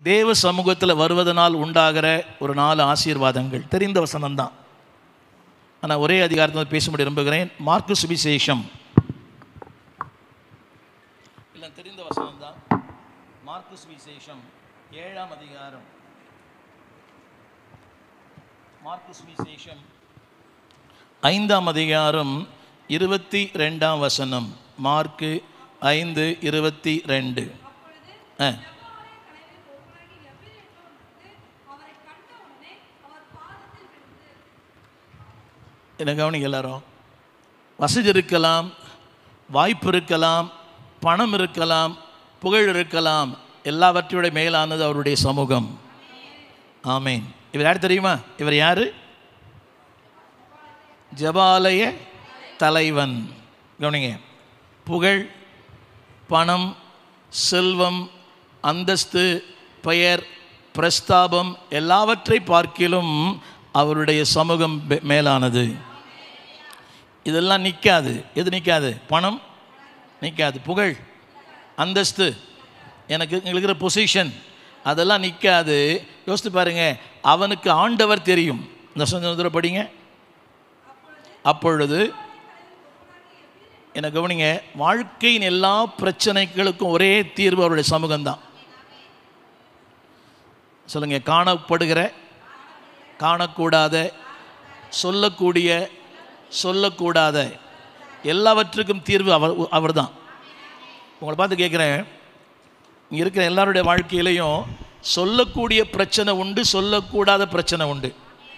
தேவ சமூகத்தில் வருவதனால் உண்டாகிற ஒரு நாலு ஆசீர்வாதங்கள் தெரிந்த வசனம்தான் ஆனால் ஒரே அதிகாரத்தில் பேசும்படி விரும்புகிறேன் மார்க்கு சுவிசேஷம் இல்லை தெரிந்த வசனம் தான் மார்க்கு சுவிசேஷம் ஏழாம் அதிகாரம் மார்க்கு சுவிசேஷம் ஐந்தாம் அதிகாரம் இருபத்தி ரெண்டாம் வசனம் மார்க்கு ஐந்து இருபத்தி ரெண்டு ஆ என்ன கவனிங்க எல்லாரும் வசதி இருக்கலாம் வாய்ப்பு இருக்கலாம் பணம் இருக்கலாம் புகழ் இருக்கலாம் எல்லாவற்றையோட மேலானது அவருடைய சமூகம் ஆமேன் இவர் யார் தெரியுமா இவர் யார் ஜபாலய தலைவன் கவனிங்க புகழ் பணம் செல்வம் அந்தஸ்து பெயர் பிரஸ்தாபம் எல்லாவற்றை பார்க்கிலும் அவருடைய சமூகம் மே- மேலானது இதெல்லாம் நிற்காது எது நிற்காது பணம் நிற்காது புகழ் அந்தஸ்து எனக்கு எங்களுக்கு இருக்கிற பொசிஷன் அதெல்லாம் நிற்காது யோசித்து பாருங்க அவனுக்கு ஆண்டவர் தெரியும் இந்த சொந்த படிங்க அப்பொழுது என்ன கவனிங்க வாழ்க்கையின் எல்லா பிரச்சனைகளுக்கும் ஒரே தீர்வு அவருடைய சமூகம்தான் சொல்லுங்க காணப்படுகிற காணக்கூடாத சொல்லக்கூடிய சொல்லக்கூடாத எல்லாவற்றுக்கும் தீர்வு அவர் அவர்தான் உங்களை பார்த்து கேட்குறேன் இங்கே இருக்கிற எல்லாருடைய வாழ்க்கையிலையும் சொல்லக்கூடிய பிரச்சனை உண்டு சொல்லக்கூடாத பிரச்சனை உண்டு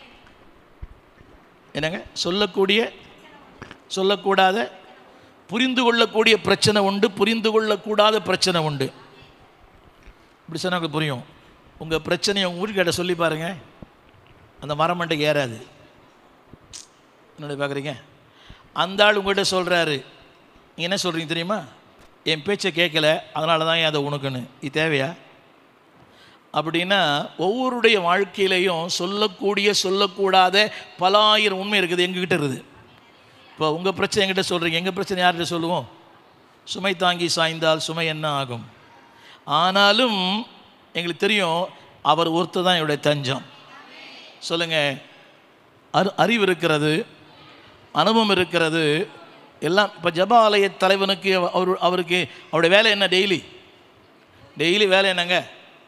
என்னங்க சொல்லக்கூடிய சொல்லக்கூடாத புரிந்து கொள்ளக்கூடிய பிரச்சனை உண்டு புரிந்து கொள்ளக்கூடாத பிரச்சனை உண்டு இப்படி சொன்னா உங்களுக்கு புரியும் உங்கள் பிரச்சனையை உங்கள் வீட்டுக்கிட்ட சொல்லி பாருங்க அந்த மரம் மண்டைக்கு ஏறாது என்னோட பார்க்குறீங்க அந்த ஆள் உங்கள்கிட்ட சொல்கிறாரு நீங்கள் என்ன சொல்கிறீங்க தெரியுமா என் பேச்சை கேட்கல அதனால தான் ஏன் அதை உனக்குன்னு இது தேவையா அப்படின்னா ஒவ்வொருடைய வாழ்க்கையிலையும் சொல்லக்கூடிய சொல்லக்கூடாத பல ஆயிரம் உண்மை இருக்குது எங்ககிட்ட இருக்குது இப்போ உங்கள் பிரச்சனை எங்கிட்ட சொல்கிறீங்க எங்கள் பிரச்சனை யார்கிட்ட சொல்லுவோம் சுமை தாங்கி சாய்ந்தால் சுமை என்ன ஆகும் ஆனாலும் எங்களுக்கு தெரியும் அவர் ஒருத்தர் தான் என்னுடைய தஞ்சம் சொல்லுங்கள் அரு அறிவு இருக்கிறது அனுபவம் இருக்கிறது எல்லாம் இப்போ ஜப ஆலய தலைவனுக்கு அவர் அவருக்கு அவருடைய வேலை என்ன டெய்லி டெய்லி வேலை என்னங்க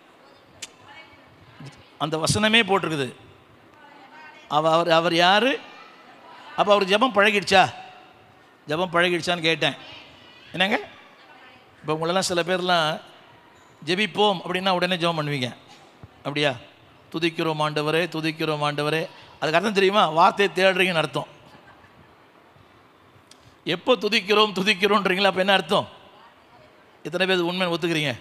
அந்த வசனமே போட்டிருக்குது அவ அவர் அவர் யார் அப்போ அவர் ஜெபம் பழகிடுச்சா ஜெபம் பழகிடுச்சான்னு கேட்டேன் என்னங்க இப்போ உங்களெல்லாம் சில பேர்லாம் ஜெபிப்போம் அப்படின்னா உடனே ஜெபம் பண்ணுவீங்க அப்படியா துதிக்கிறோம் ஆண்டவரே துதிக்கிறோம் ஆண்டவரே அதுக்கு அர்த்தம் தெரியுமா வார்த்தையை தேடுறீங்கன்னு அர்த்தம் எப்போ துதிக்கிறோம் துதிக்கிறோன்றீங்களா அப்போ என்ன அர்த்தம் எத்தனை பேர் உண்மை ஒத்துக்கிறீங்க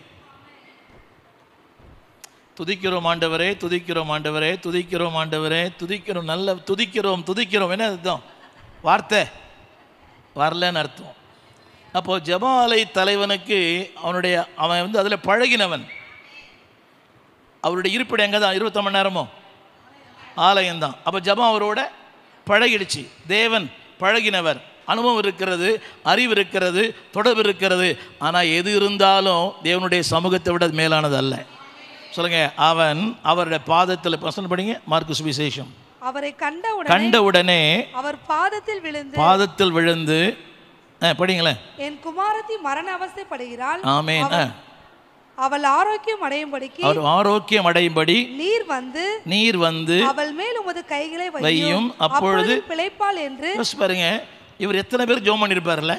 துதிக்கிறோம் ஆண்டவரே துதிக்கிறோம் ஆண்டவரே துதிக்கிறோம் ஆண்டவரே துதிக்கிறோம் நல்ல துதிக்கிறோம் துதிக்கிறோம் என்ன அர்த்தம் வார்த்தை வரலன்னு அர்த்தம் அப்போது ஜெபாலை தலைவனுக்கு அவனுடைய அவன் வந்து அதில் பழகினவன் அவருடைய இருப்பிடம் எங்கே தான் இருபத்தி மணி நேரமோ ஆலயம்தான் அப்போ ஜெபம் அவரோட பழகிடுச்சு தேவன் பழகினவர் அனுபவம் இருக்கிறது அறிவு இருக்கிறது தொடர்பு இருக்கிறது ஆனால் எது இருந்தாலும் தேவனுடைய சமூகத்தை விட அது மேலானது அல்ல சொல்லுங்க அவன் அவருடைய பாதத்தில் பசங்க படிங்க மார்க்கு சுவிசேஷம் அவரை கண்டவுடனே கண்ட உடனே அவர் பாதத்தில் விழுந்து பாதத்தில் விழுந்து ஆ, படிங்களேன் என் குமாரத்தி மரண அவஸ்தைப்படுகிறாள் ஆமேன் ஆ. அவள் ஆரோக்கியம் அடையும்படிக்கு அவர் ஆரோக்கியம் அடையும்படி நீர் வந்து நீர் வந்து அவள் மேல் உமது கைகளை வையும். வையும் அப்பொழுது அப்பொழுது பிழைப்பாள் என்று யோசிச்சு பாருங்க இவர் எத்தனை பேர் ஜோம் பண்ணியிருப்பார்ல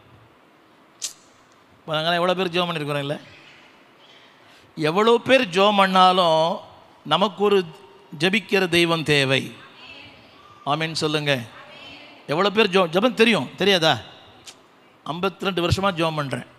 நாங்களாம் எவ்வளோ பேர் ஜோம் பண்ணியிருக்கிறோம்ல எவ்வளோ பேர் ஜோம் பண்ணாலும் நமக்கு ஒரு ஜபிக்கிற தெய்வம் தேவை ஆமீன் சொல்லுங்க எவ்வளோ பேர் ஜோ ஜபம் தெரியும் தெரியாதா ஐம்பத்தி ரெண்டு வருஷமாக ஜோம் பண்ணுறேன்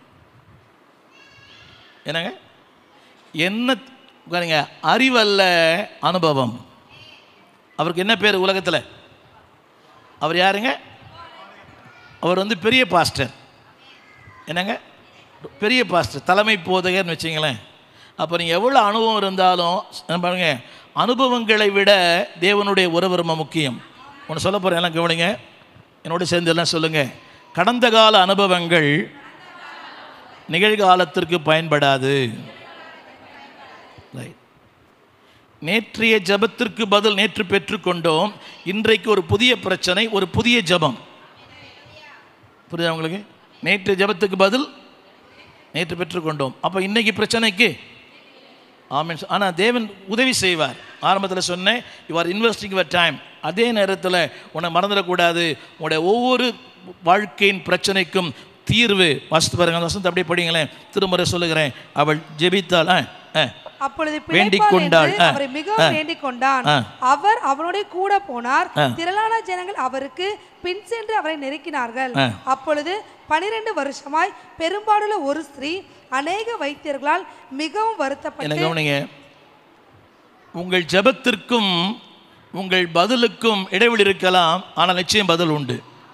என்னங்க என்ன பாருங்க அறிவல்ல அனுபவம் அவருக்கு என்ன பேர் உலகத்தில் அவர் யாருங்க அவர் வந்து பெரிய பாஸ்டர் என்னங்க பெரிய பாஸ்டர் தலைமை போதகர்னு வச்சிங்களேன் அப்போ நீங்கள் எவ்வளோ அனுபவம் இருந்தாலும் என்ன பாருங்க அனுபவங்களை விட தேவனுடைய உறவு ரொம்ப முக்கியம் ஒன்று சொல்ல போகிறேன் எல்லாம் கவனிங்க என்னோட சேர்ந்து எல்லாம் சொல்லுங்கள் கடந்த கால அனுபவங்கள் நிகழ்காலத்திற்கு பயன்படாது ரைட் நேற்றைய ஜெபத்திற்கு பதில் நேற்று பெற்றுக்கொண்டோம் இன்றைக்கு ஒரு புதிய பிரச்சனை ஒரு புதிய ஜெபம் புரியுதா உங்களுக்கு நேற்று ஜெபத்துக்கு பதில் நேற்று பெற்றுக்கொண்டோம் அப்போ இன்னைக்கு பிரச்சனைக்கு ஆமீன் ஆனால் தேவன் உதவி செய்வார் ஆரம்பத்தில் சொன்னேன் you are investing your time அதே நேரத்தில் உன்னை மறந்துடக்கூடாது உன்னுடைய ஒவ்வொரு வாழ்க்கையின் பிரச்சனைக்கும் தீர்வு வாசித்து பாருங்க அந்த வசனத்தை அப்படியே படிங்களேன் திருமுறை சொல்லுகிறேன் அவள் ஜெபித்தாள் ஆ ஆ அப்பொழுது வேண்டிக் பிழைப்பாள் கொண்டாள். என்று ஆ, அவரை மிகவும் வேண்டிக் கொண்டான் ஆ. அவர் அவனுடைய கூட போனார் ஆ. திரளான ஜனங்கள் அவருக்கு பின் சென்று அவரை நெருக்கினார்கள் ஆ. அப்பொழுது பனிரெண்டு வருஷமாய் பெரும்பாலுள்ள ஒரு ஸ்திரீ அநேக வைத்தியர்களால் மிகவும் என்ன வருத்தப்பட்டு கவனிங்க உங்கள் ஜெபத்திற்கும் உங்கள் பதிலுக்கும் இடைவெளி இருக்கலாம் ஆனால் நிச்சயம் பதில் உண்டு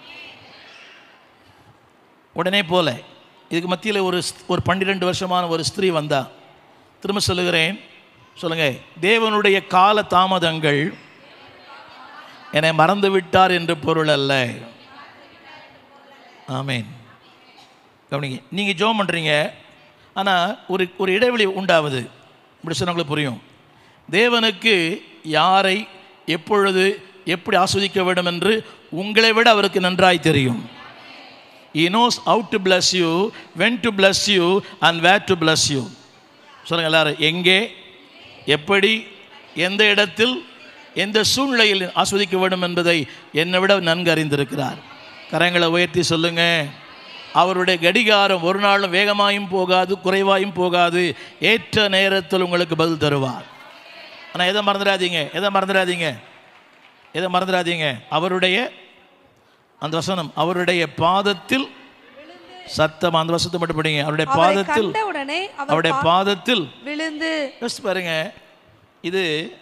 உடனே போல இதுக்கு மத்தியில் ஒரு ஸ்- ஒரு பன்னிரெண்டு வருஷமான ஒரு ஸ்திரீ வந்தா திரும்ப சொல்லுகிறேன் சொல்லுங்க தேவனுடைய கால தாமதங்கள் என்னை மறந்து விட்டார் என்று பொருள் அல்ல ஆமேன் கவனிங்க நீங்கள் ஜோம் பண்ணுறீங்க ஆனால் ஒரு ஒரு இடைவெளி உண்டாகுது இப்படி சொன்னவங்களுக்கு புரியும் தேவனுக்கு யாரை எப்பொழுது எப்படி ஆஸ்வதிக்க வேண்டும் என்று உங்களை விட அவருக்கு நன்றாய் தெரியும் He knows how to bless you, when to bless you and where to bless you. சொல்லுங்க எல்லாரும் எங்கே எப்படி எந்த இடத்தில் எந்த சூழ்நிலையில் ஆஸ்வதிக்க வேண்டும் என்பதை என்னை விட நன்கு அறிந்திருக்கிறார் கரங்களை உயர்த்தி சொல்லுங்க அவருடைய கடிகாரம் ஒரு நாளும் வேகமாயும் போகாது குறைவாயும் போகாது ஏற்ற நேரத்தில் உங்களுக்கு பதில் தருவார் ஆனால் எதை மறந்துடாதீங்க எதை மறந்துடாதீங்க எதை மறந்துடாதீங்க அவருடைய அந்த வசனம் அவருடைய பாதத்தில் சத்தம் அந்த வசனத்தை மட்டும் படிங்க அவருடைய அவரை பாதத்தில் கண்ட உடனே அவர் அவருடைய பா- பாதத்தில் விழுந்து யோசிச்சு பாருங்க இது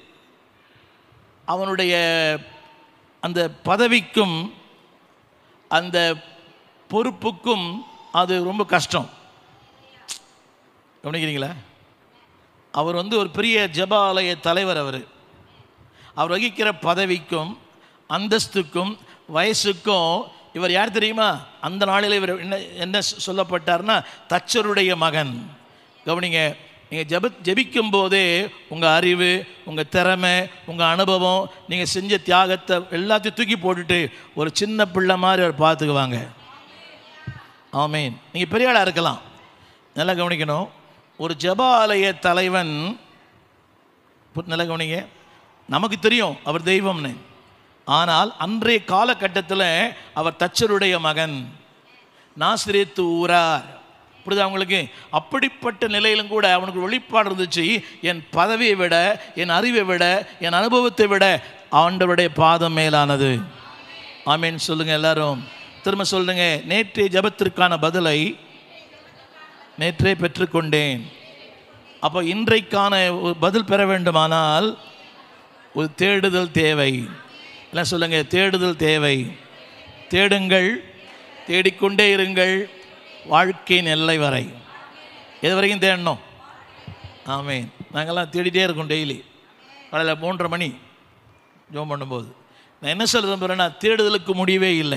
அவனுடைய அந்த பதவிக்கும் அந்த பொறுப்புக்கும் அது ரொம்ப கஷ்டம் கவனிக்கிறீங்களா அவர் வந்து ஒரு பெரிய ஜெபாலய தலைவர் அவர் அவர் வகிக்கிற பதவிக்கும் அந்தஸ்துக்கும் வயசுக்கும் இவர் யார் தெரியுமா அந்த நாளில் இவர் என்ன என்ன சொல்லப்பட்டார்னா தச்சருடைய மகன் கவனிங்க நீங்கள் ஜெப ஜெபிக்கும் போதே உங்கள் அறிவு உங்கள் திறமை உங்கள் அனுபவம் நீங்கள் செஞ்ச தியாகத்தை எல்லாத்தையும் தூக்கி போட்டுட்டு ஒரு சின்ன பிள்ளை மாதிரி அவர் பார்த்துக்குவாங்க ஆமீன் நீங்கள் பெரிய ஆளாக இருக்கலாம் நல்லா கவனிக்கணும் ஒரு ஜெபாலய தலைவன் புரி- நல்லா கவனிங்க நமக்கு தெரியும் அவர் தெய்வம்னு ஆனால் அன்றைய காலகட்டத்தில் அவர் தச்சருடைய மகன் நாசிரியத்து ஊரார் புரியுதா உங்களுக்கு அப்படிப்பட்ட நிலையிலும் கூட அவனுக்கு ஒரு வெளிப்பாடு இருந்துச்சு என் பதவியை விட என் அறிவை விட என் அனுபவத்தை விட ஆண்டவருடைய பாதம் மேலானது ஆமீன் சொல்லுங்க எல்லாரும் திரும்ப சொல்லுங்க நேற்றைய ஜெபத்திற்கான பதிலை நேற்றே பெற்றுக்கொண்டேன் அப்போ இன்றைக்கான ஒரு பதில் பெற வேண்டுமானால் ஒரு தேடுதல் தேவை எல்லாம் சொல்லுங்க தேடுதல் தேவை தேடுங்கள் தேடிக்கொண்டே இருங்கள் வாழ்க்கையின் எல்லை வரை எது வரைக்கும் தேடணும் ஆமேன் நாங்கள்லாம் தேடிட்டே இருக்கோம் டெய்லி காலையில் மூன்றரை மணி ஜோம் பண்ணும்போது நான் என்ன சொல்ல விரும்புகிறேன்னா தேடுதலுக்கு முடிவே இல்லை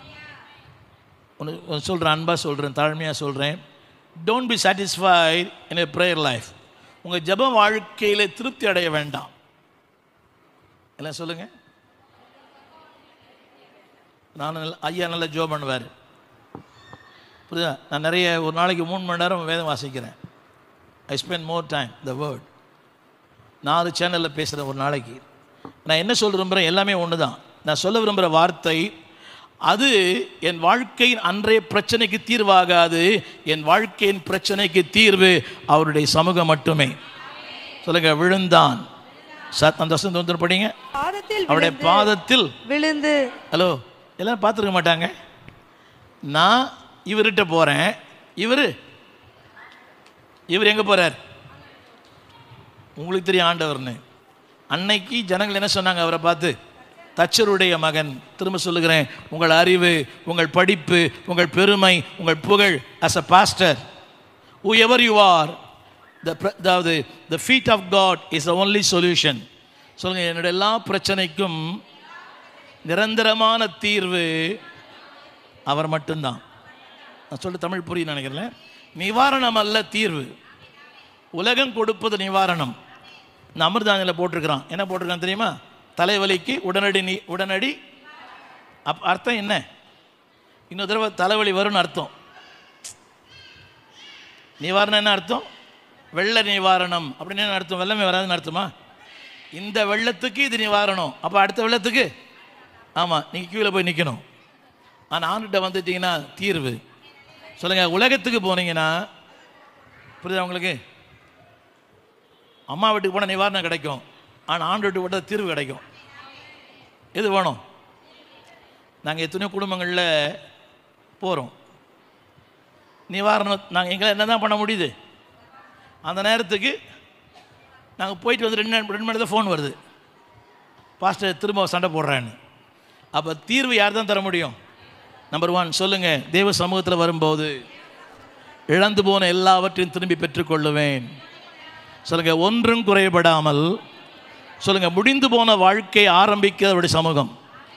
ஒன்று சொல்கிறேன் அன்பாக சொல்கிறேன் தாழ்மையாக சொல்கிறேன் don't be satisfied in a prayer life உங்கள் ஜெப வாழ்க்கையில் திருப்தி அடைய வேண்டாம் எல்லாம் சொல்லுங்கள் நான் நல்ல ஐயா நல்லா ஜோ பண்ணுவார் புரியுதா நான் நிறைய ஒரு நாளைக்கு மூணு மணி நேரம் வேதம் வாசிக்கிறேன் I spend more time the word நாலு சேனலில் பேசுகிறேன் ஒரு நாளைக்கு நான் என்ன சொல்ல விரும்புகிறேன் எல்லாமே ஒன்று தான் நான் சொல்ல விரும்புகிற வார்த்தை அது என் வாழ்க்கையின் அன்றைய பிரச்சனைக்கு தீர்வாகாது என் வாழ்க்கையின் பிரச்சனைக்கு தீர்வு அவருடைய சமூகம் மட்டுமே சொல்லுங்க விழுந்தான் சத் அந்த வசந்த வந்து படிங்க பாதத்தில் அவருடைய விழுந்து- பாதத்தில் விழுந்து ஹலோ எல்லாரும் பார்த்துருக்க மாட்டாங்க நான் இவர்கிட்ட போகிறேன் இவர் இவர் எங்கே போகிறார் உங்களுக்கு தெரியும் ஆண்டவர்னு அன்னைக்கு ஜனங்கள் என்ன சொன்னாங்க அவரை பார்த்து தச்சருடைய மகன் திரும்ப சொல்லுகிறேன் உங்கள் அறிவு உங்கள் படிப்பு உங்கள் பெருமை உங்கள் புகழ் as a pastor whoever you are the pr- அதாவது the feet of God is the only solution சொல்லுங்க என்னுடைய எல்லா பிரச்சனைக்கும் நிரந்தரமான தீர்வு அவர் மட்டும்தான் நான் சொல்ல தமிழ் புரியும் நினைக்கிறேன் நிவாரணம் அல்ல தீர்வு உலகம் கொடுப்பது நிவாரணம் இந்த அமிர்தானியில் போட்டிருக்கிறான் என்ன போட்டிருக்கான் தெரியுமா தலைவலிக்கு உடனடி நீ உடனடி அப் அர்த்தம் என்ன இன்னொரு தடவை தலைவலி வரும்னு அர்த்தம் நிவாரணம் என்ன அர்த்தம் வெள்ள நிவாரணம் அப்படின்னு என்ன அர்த்தம் வெள்ளமே வராதுன்னு அர்த்தமா இந்த வெள்ளத்துக்கு இது நிவாரணம் அப்போ அடுத்த வெள்ளத்துக்கு ஆமாம் நீங்கள் கீழே போய் நிற்கணும் ஆனால் ஆண்டுகிட்ட வந்துட்டீங்கன்னா தீர்வு சொல்லுங்கள் உலகத்துக்கு போனீங்கன்னா புரியுதா உங்களுக்கு அம்மா வீட்டுக்கு போனால் நிவாரணம் கிடைக்கும் ஆனால் ஆண்டு வீட்டுக்கு போட்டால் தீர்வு கிடைக்கும் எது வேணும் நாங்கள் எத்தனையோ குடும்பங்களில் போகிறோம் நிவாரணம் நாங்கள் எங்களை என்ன தான் பண்ண முடியுது அந்த நேரத்துக்கு நாங்கள் போயிட்டு வந்து ரெண்டு நேரம் ரெண்டு மணி நேரத்தில் ஃபோன் வருது பாஸ்டர் திரும்ப சண்டை போடுறான்னு அப்போ தீர்வு யார் தான் தர முடியும் நம்பர் ஒன் சொல்லுங்கள் தேவ சமூகத்தில் வரும்போது இழந்து போன எல்லாவற்றையும் திரும்பி பெற்றுக்கொள்ளுவேன் சொல்லுங்க ஒன்றும் குறைபடாமல் சொல்லுங்க முடிந்து போன வாழ்க்கை ஆரம்பிக்க அவருடைய சமூகம்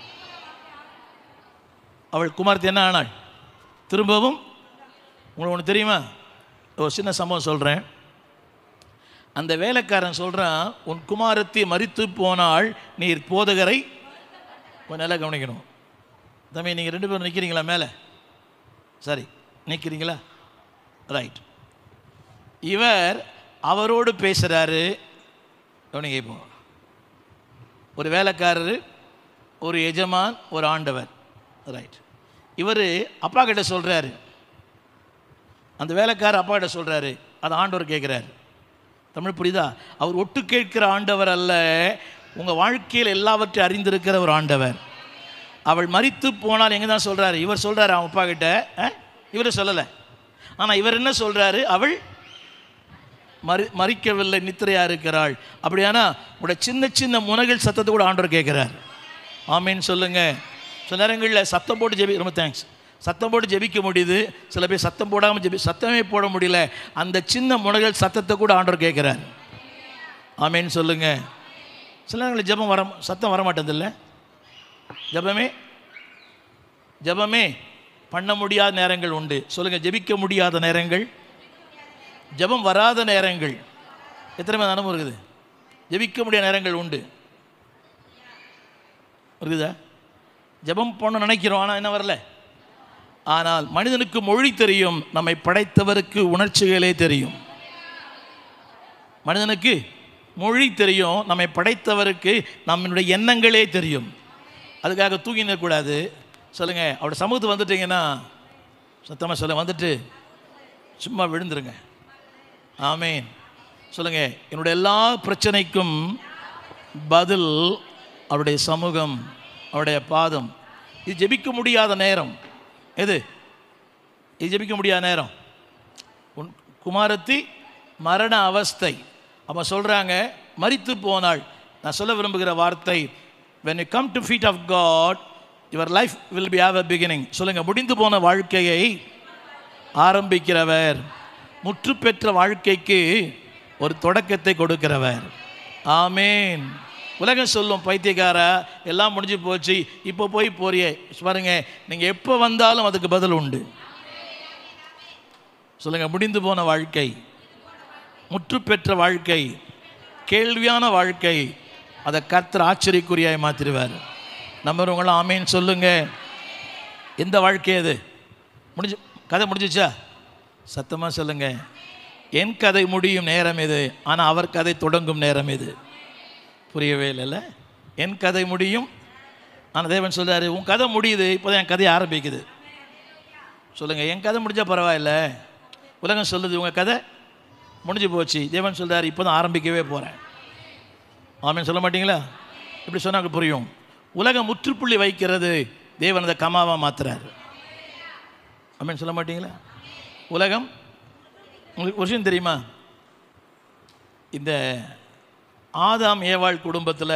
அவள் குமார்த்தி என்ன ஆனாள் திரும்பவும் உங்களுக்கு ஒன்று தெரியுமா ஒரு சின்ன சம்பவம் சொல்கிறேன் அந்த வேலைக்காரன் சொல்கிறான் உன் குமாரத்தி மரித்து போனால் நீர் போதகரை கொஞ்சம் நல்லா கவனிக்கணும் தம்பி நீங்கள் ரெண்டு பேரும் நிற்கிறீங்களா மேலே சரி நிற்கிறீங்களா ரைட் இவர் அவரோடு பேசுகிறாரு கவனிங்க இப்போ ஒரு வேலைக்காரர் ஒரு எஜமான் ஒரு ஆண்டவர் ரைட் இவர் அப்பா கிட்ட சொல்கிறாரு அந்த வேலைக்காரர் அப்பா கிட்ட சொல்கிறாரு அது ஆண்டவர் கேட்குறாரு தமிழ் புரியுதா அவர் ஒட்டு கேட்கிற ஆண்டவர் அல்ல உங்கள் வாழ்க்கையில் எல்லாவற்றையும் அறிந்திருக்கிற ஒரு ஆண்டவர் அவள் மரித்து போனால் எங்கே தான் சொல்கிறாரு இவர் சொல்கிறாரு அவன் அப்பா கிட்ட இவர் சொல்லலை ஆனால் இவர் என்ன சொல்கிறாரு அவள் மறி மறிக்கவில்லை நித்திரையாக இருக்கிறாள் அப்படியானா உங்களோட சின்ன சின்ன முனகள் சத்தத்தை கூட ஆண்டவர் கேட்குறார் ஆமீன்னு சொல்லுங்கள் சில நேரங்களில் சத்தம் போட்டு ஜெபி ரொம்ப தேங்க்ஸ் சத்தம் போட்டு ஜெபிக்க முடியுது சில பேர் சத்தம் போடாமல் ஜெபி சத்தமே போட முடியல அந்த சின்ன முனகள் சத்தத்தை கூட ஆண்டவர் கேட்குறார் ஆமீன்னு சொல்லுங்கள் சில நேரங்களில் ஜெபம் வர சத்தம் வர மாட்டேதில்ல ஜெபமே ஜெபமே பண்ண முடியாத நேரங்கள் உண்டு சொல்லுங்கள் ஜெபிக்க முடியாத நேரங்கள் ஜெபம் வராத நேரங்கள் எத்தனை பேர் அனுபவம் இருக்குது ஜெபிக்க முடியாத நேரங்கள் உண்டு இருக்குதா ஜெபம் பண்ண நினைக்கிறோம் ஆனால் என்ன வரல ஆனால் மனிதனுக்கு மொழி தெரியும் நம்மை படைத்தவருக்கு உணர்ச்சிகளே தெரியும் மனிதனுக்கு மொழி தெரியும் நம்மை படைத்தவருக்கு நம்மளுடைய எண்ணங்களே தெரியும் அதுக்காக தூங்கி நிற்கக்கூடாது சொல்லுங்கள் அவரோட சமூகத்துக்கு வந்துட்டீங்கன்னா சத்தமாக சொல்ல வந்துட்டு சும்மா விழுந்துருங்க ஆமேன் சொல்லுங்கள் என்னுடைய எல்லா பிரச்சனைக்கும் பதில் அவருடைய சமூகம் அவருடைய பாதம் இது ஜெபிக்க முடியாத நேரம் எது இது ஜெபிக்க முடியாத நேரம் உன் குமாரத்தி மரண அவஸ்தை அப்போ சொல்கிறாங்க மரித்து போனாள் நான் சொல்ல விரும்புகிற வார்த்தை when you come to feet of God your life will be have a beginning சொல்லுங்கள் முடிந்து போன வாழ்க்கையை ஆரம்பிக்கிறவர் முற்று பெற்ற வாழ்க்கைக்கு ஒரு தொடக்கத்தை கொடுக்கிறவர் ஆமேன் உலகம் சொல்லும் பைத்தியக்காரா எல்லாம் முடிஞ்சு போச்சு இப்போ போய் போறியே பாருங்க நீங்கள் எப்போ வந்தாலும் அதுக்கு பதில் உண்டு சொல்லுங்க முடிந்து போன வாழ்க்கை முற்று பெற்ற வாழ்க்கை கேள்வியான வாழ்க்கை அதை கர்த்தர் ஆச்சரியக்குறியாய் மாற்றிடுவார் நம்புறவங்களாம் ஆமேன்னு சொல்லுங்க எந்த வாழ்க்கை அது முடிஞ்சு கதை முடிஞ்சிச்சா சத்தமாக சொல்லுங்க என் கதை முடியும் நேரம் இது ஆனால் அவர் கதை தொடங்கும் நேரம் இது புரியவே இல்லைல்ல என் கதை முடியும் ஆனால் தேவன் சொல்றாரு உன் கதை முடியுது இப்போ என் கதை ஆரம்பிக்குது சொல்லுங்கள் என் கதை முடிஞ்சால் பரவாயில்ல உலகம் சொல்லுது உங்கள் கதை முடிஞ்சு போச்சு தேவன் சொல்றாரு இப்போ தான் ஆரம்பிக்கவே போகிறேன் ஆமேன்னு சொல்ல மாட்டீங்களா இப்படி சொன்னாங்க புரியும் உலகம் முற்றுப்புள்ளி வைக்கிறது தேவன் அதை கமாவாக மாத்துறாரு ஆமேன்னு சொல்ல மாட்டீங்களா உலகம் உங்களுக்கு ஒரு விஷயம் தெரியுமா இந்த ஆதாம் ஏவாள் குடும்பத்தில்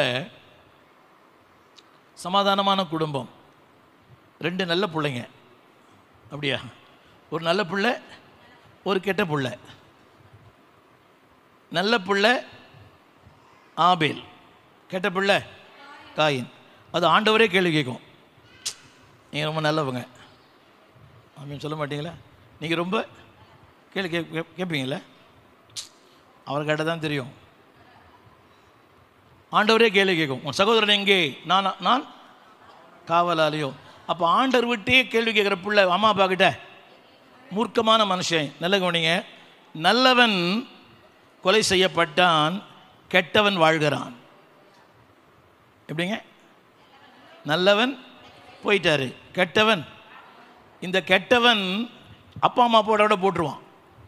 சமாதானமான குடும்பம் ரெண்டு நல்ல பிள்ளைங்க அப்படியா ஒரு நல்ல பிள்ளை ஒரு கெட்ட பிள்ளை நல்ல பிள்ளை ஆபேல் கெட்ட பிள்ளை காயின் அது ஆண்டவரே கேள்வி கேட்கும் நீங்கள் ரொம்ப நல்லவங்க அப்படின்னு சொல்ல மாட்டீங்களா நீங்கள் ரொம்ப கேள்வி கே கே- கேட்பீங்களா அவர் கேட்டால் தான் தெரியும் ஆண்டவரே கேள்வி கேட்கும் உன் சகோதரன் எங்கே நான் நான் காவலாளியோ அப்போ ஆண்டவர் விட்டே கேள்வி கேட்குற பிள்ளை அம்மா அப்பா கிட்ட மூர்க்கமான மனுஷன் நல்ல கவனிங்க நல்லவன் கொலை செய்யப்பட்டான் கெட்டவன் வாழ்கிறான் எப்படிங்க நல்லவன் போயிட்டாரு கெட்டவன் இந்த கெட்டவன் அப்பா அம்மா போட விட போட்டுருவான்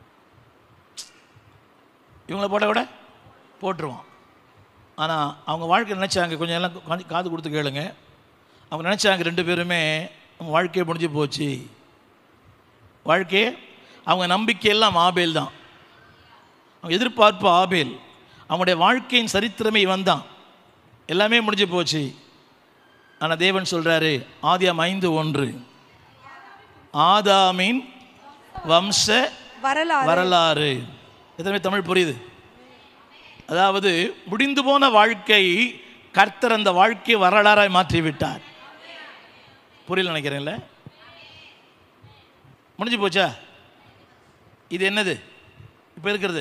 இவங்கள போட விட போட்டுருவான் ஆனால் அவங்க வாழ்க்கை நினச்சாங்க கொஞ்சம் எல்லாம் கொஞ்சம் காது கொடுத்து கேளுங்க அவங்க நினச்சாங்க ரெண்டு பேருமே அவங்க வாழ்க்கையை முடிஞ்சு போச்சு வாழ்க்கையே அவங்க நம்பிக்கையெல்லாம் ஆபேல் தான் அவங்க எதிர்பார்ப்பு ஆபேல் அவனுடைய வாழ்க்கையின் சரித்திரமே இவன் தான் எல்லாமே முடிஞ்சு போச்சு ஆனால் தேவன் சொல்கிறாரு ஆதியாம் ஐந்து ஒன்று ஆதாமின் வம்ச வரலாறு வரலாறு எத்தனை தமிழ் புரியுது அதாவது முடிந்து போன வாழ்க்கை கர்த்தர் அந்த வாழ்க்கையை வரலாறாய் மாற்றி விட்டார் புரியல நினைக்கிறேன்ல முடிஞ்சு போச்சா இது என்னது இப்போ இருக்கிறது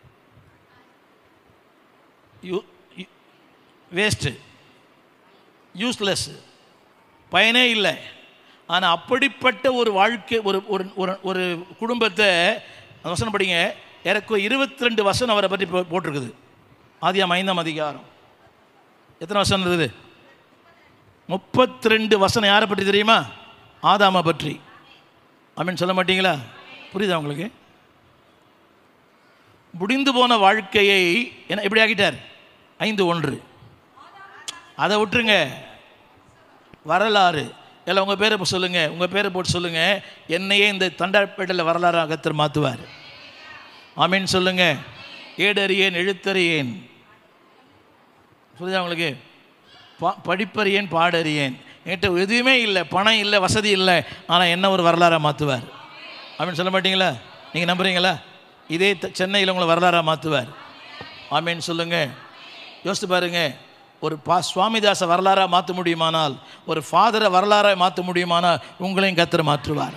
யூ வேஸ்ட்டு யூஸ்லெஸ் பயனே இல்லை ஆனால் அப்படிப்பட்ட ஒரு வாழ்க்கை ஒரு ஒரு ஒரு ஒரு குடும்பத்தை அந்த வசனம் படிங்க எனக்கு இருபத்தி ரெண்டு வசனம் அவரை பற்றி போ- போட்டிருக்குது ஆதியாம் ஐந்தாம் அதிகாரம் எத்தனை வசனம் இருக்குது முப்பத்தி ரெண்டு வசனம் யாரை பற்றி தெரியுமா ஆதாமை பற்றி அப்படின்னு சொல்ல மாட்டீங்களா புரியுதா உங்களுக்கு முடிந்து போன வாழ்க்கையை என்ன எப்படி ஆக்கிட்டார் ஐந்து ஒன்று அதை விட்டுருங்க வரலாறு எல்லாம் உங்கள் பேரை இப்போ சொல்லுங்கள் உங்கள் பேரை போட்டு சொல்லுங்கள் என்னையே இந்த தண்டாப்பேட்டையில் வரலாறு அகத்தர் மாற்றுவார் ஆமீன் சொல்லுங்கள் ஏடறியேன் எழுத்தறியேன் புரியுதா உங்களுக்கு பா படிப்பறியேன் பாடறியேன் என்கிட்ட எதுவுமே இல்லை பணம் இல்லை வசதி இல்லை ஆனால் என்ன ஒரு வரலாறாக மாற்றுவார் அப்படின்னு சொல்ல மாட்டீங்களா நீங்கள் நம்புறீங்களா இதே த- சென்னையில் உங்களை வரலாறாக மாற்றுவார் ஆமீன் சொல்லுங்கள் யோசித்து பாருங்க ஒரு பா சுவாமிதாச வரலாறாக மாற்ற முடியுமானால் ஒரு ஃபாதரை வரலாறாக மாற்ற முடியுமானால் உங்களையும் கத்திர மாற்றுவார்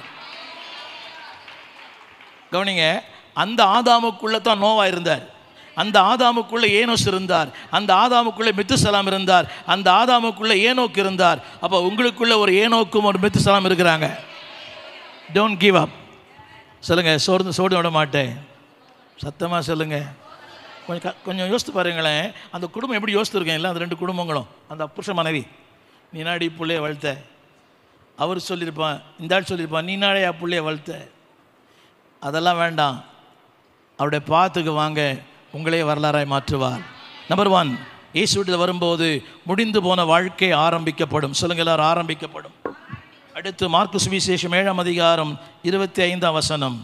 கவனிங்க அந்த ஆதாமுக்குள்ளே தான் நோவா இருந்தார் அந்த ஆதாமுக்குள்ளே ஏனோஸ் இருந்தார் அந்த ஆதாமுக்குள்ளே மித்துசலாம் இருந்தார் அந்த ஆதாமுக்குள்ளே ஏனோக்கு இருந்தார் அப்போ உங்களுக்குள்ள ஒரு ஏனோக்கும் ஒரு மித்துசலாம் இருக்கிறாங்க டோன்ட் கிவ் அப் சொல்லுங்கள் சோர்ந்து சோடு விட மாட்டேன் சத்தமாக சொல்லுங்கள் கொஞ்சம் க- கொஞ்சம் யோசித்து பாருங்களேன் அந்த குடும்பம் எப்படி யோசித்துருக்கேன் இல்லை அந்த ரெண்டு குடும்பங்களும் அந்த புருஷ மனைவி நீ நாடி புள்ளைய வளர்த்த அவர் சொல்லியிருப்பான் இந்த ஆள் சொல்லியிருப்பான் நீ நாடையா புள்ளைய வளர்த்த அதெல்லாம் வேண்டாம் அவருடைய பாத்துக்கு வாங்க உங்களையே வரலாறாய் மாற்றுவார் நம்பர் ஒன் இயேசு வீட்டில் வரும்போது முடிந்து போன வாழ்க்கை ஆரம்பிக்கப்படும் சொல்லுங்க எல்லாரும் ஆரம்பிக்கப்படும் அடுத்து மார்க்கு சுவிசேஷம் ஏழாம் அதிகாரம் இருபத்தி ஐந்தாம் வசனம்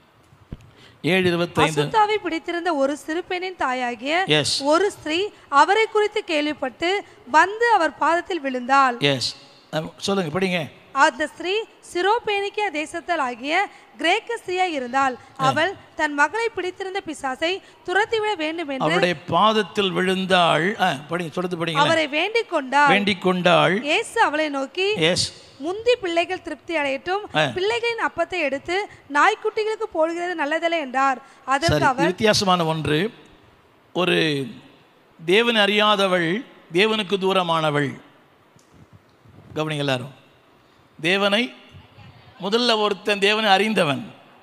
ஏழு இருபத்தைந்து அசுத்தாவை பிடித்திருந்த ஒரு சிறு பெண்ணின் தாயாகிய எஸ் ஒரு ஸ்திரீ அவரை குறித்து கேள்விப்பட்டு வந்து அவர் பாதத்தில் விழுந்தாள் எஸ் சொல்லுங்க படிங்க அந்த ஸ்திரீ சிரோபேனிக்கிய தேசத்தில் ஆகிய கிரேக்க ஸ்திரீயா இருந்தால் அவள் தன் மகளை பிடித்திருந்த பிசாசை துரத்திவிட வேண்டும் என்று அவருடைய பாதத்தில் விழுந்தாள் ஆ, படிங்க தொடர்ந்து படிங்க அவரை வேண்டிக் கொண்டாள் வேண்டிக் கொண்டாள் இயேசு அவளை நோக்கி எஸ் முந்தி பிள்ளைகள் திருப்தி அடையட்டும் ஆ. பிள்ளைகளின் அப்பத்தை எடுத்து நாய்க்குட்டிகளுக்கு போடுகிறது நல்லதல்ல என்றார் அதற்கு சரி அவர் இது வித்தியாசமான ஒன்று ஒரு தேவன் அறியாதவள் தேவனுக்கு தூரமானவள் கவனிங்க எல்லாரும் தேவனை முதல்ல ஒருத்தன் தேவனை அறிந்தவன்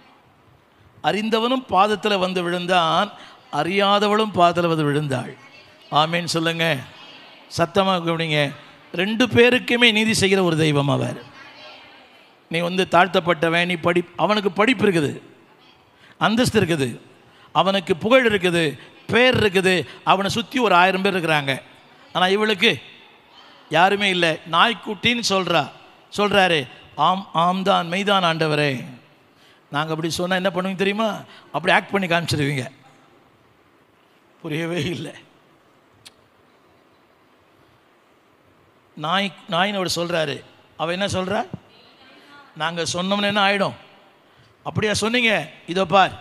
அறிந்தவனும் பாதத்தில் வந்து விழுந்தான் அறியாதவளும் பாதத்தில் வந்து விழுந்தாள் ஆமேன்னு சொல்லுங்க சத்தமாக கவனிங்க ரெண்டு பேருக்குமே நீதி செய்கிற ஒரு தெய்வம் அவர் நீ வந்து தாழ்த்தப்பட்டவன் நீ படி அவனுக்கு படிப்பு இருக்குது அந்தஸ்து இருக்குது அவனுக்கு புகழ் இருக்குது பேர் இருக்குது அவனை சுற்றி ஒரு ஆயிரம் பேர் இருக்கிறாங்க ஆனால் இவளுக்கு யாருமே இல்லை நாய்க்குட்டின்னு சொல்கிறா சொல்கிறாரு ஆம் ஆம் தான் மெய்தான் ஆண்டவரே நாங்கள் அப்படி சொன்னால் என்ன பண்ணுவீங்க தெரியுமா அப்படி ஆக்ட் பண்ணி காமிச்சிருவீங்க புரியவே இல்லை நாய் நாயின்னு அவர் சொல்கிறாரு அவ என்ன சொல்கிறா நாங்கள் சொன்னோம்னு என்ன ஆகிடும் அப்படியா சொன்னீங்க இதோ பார்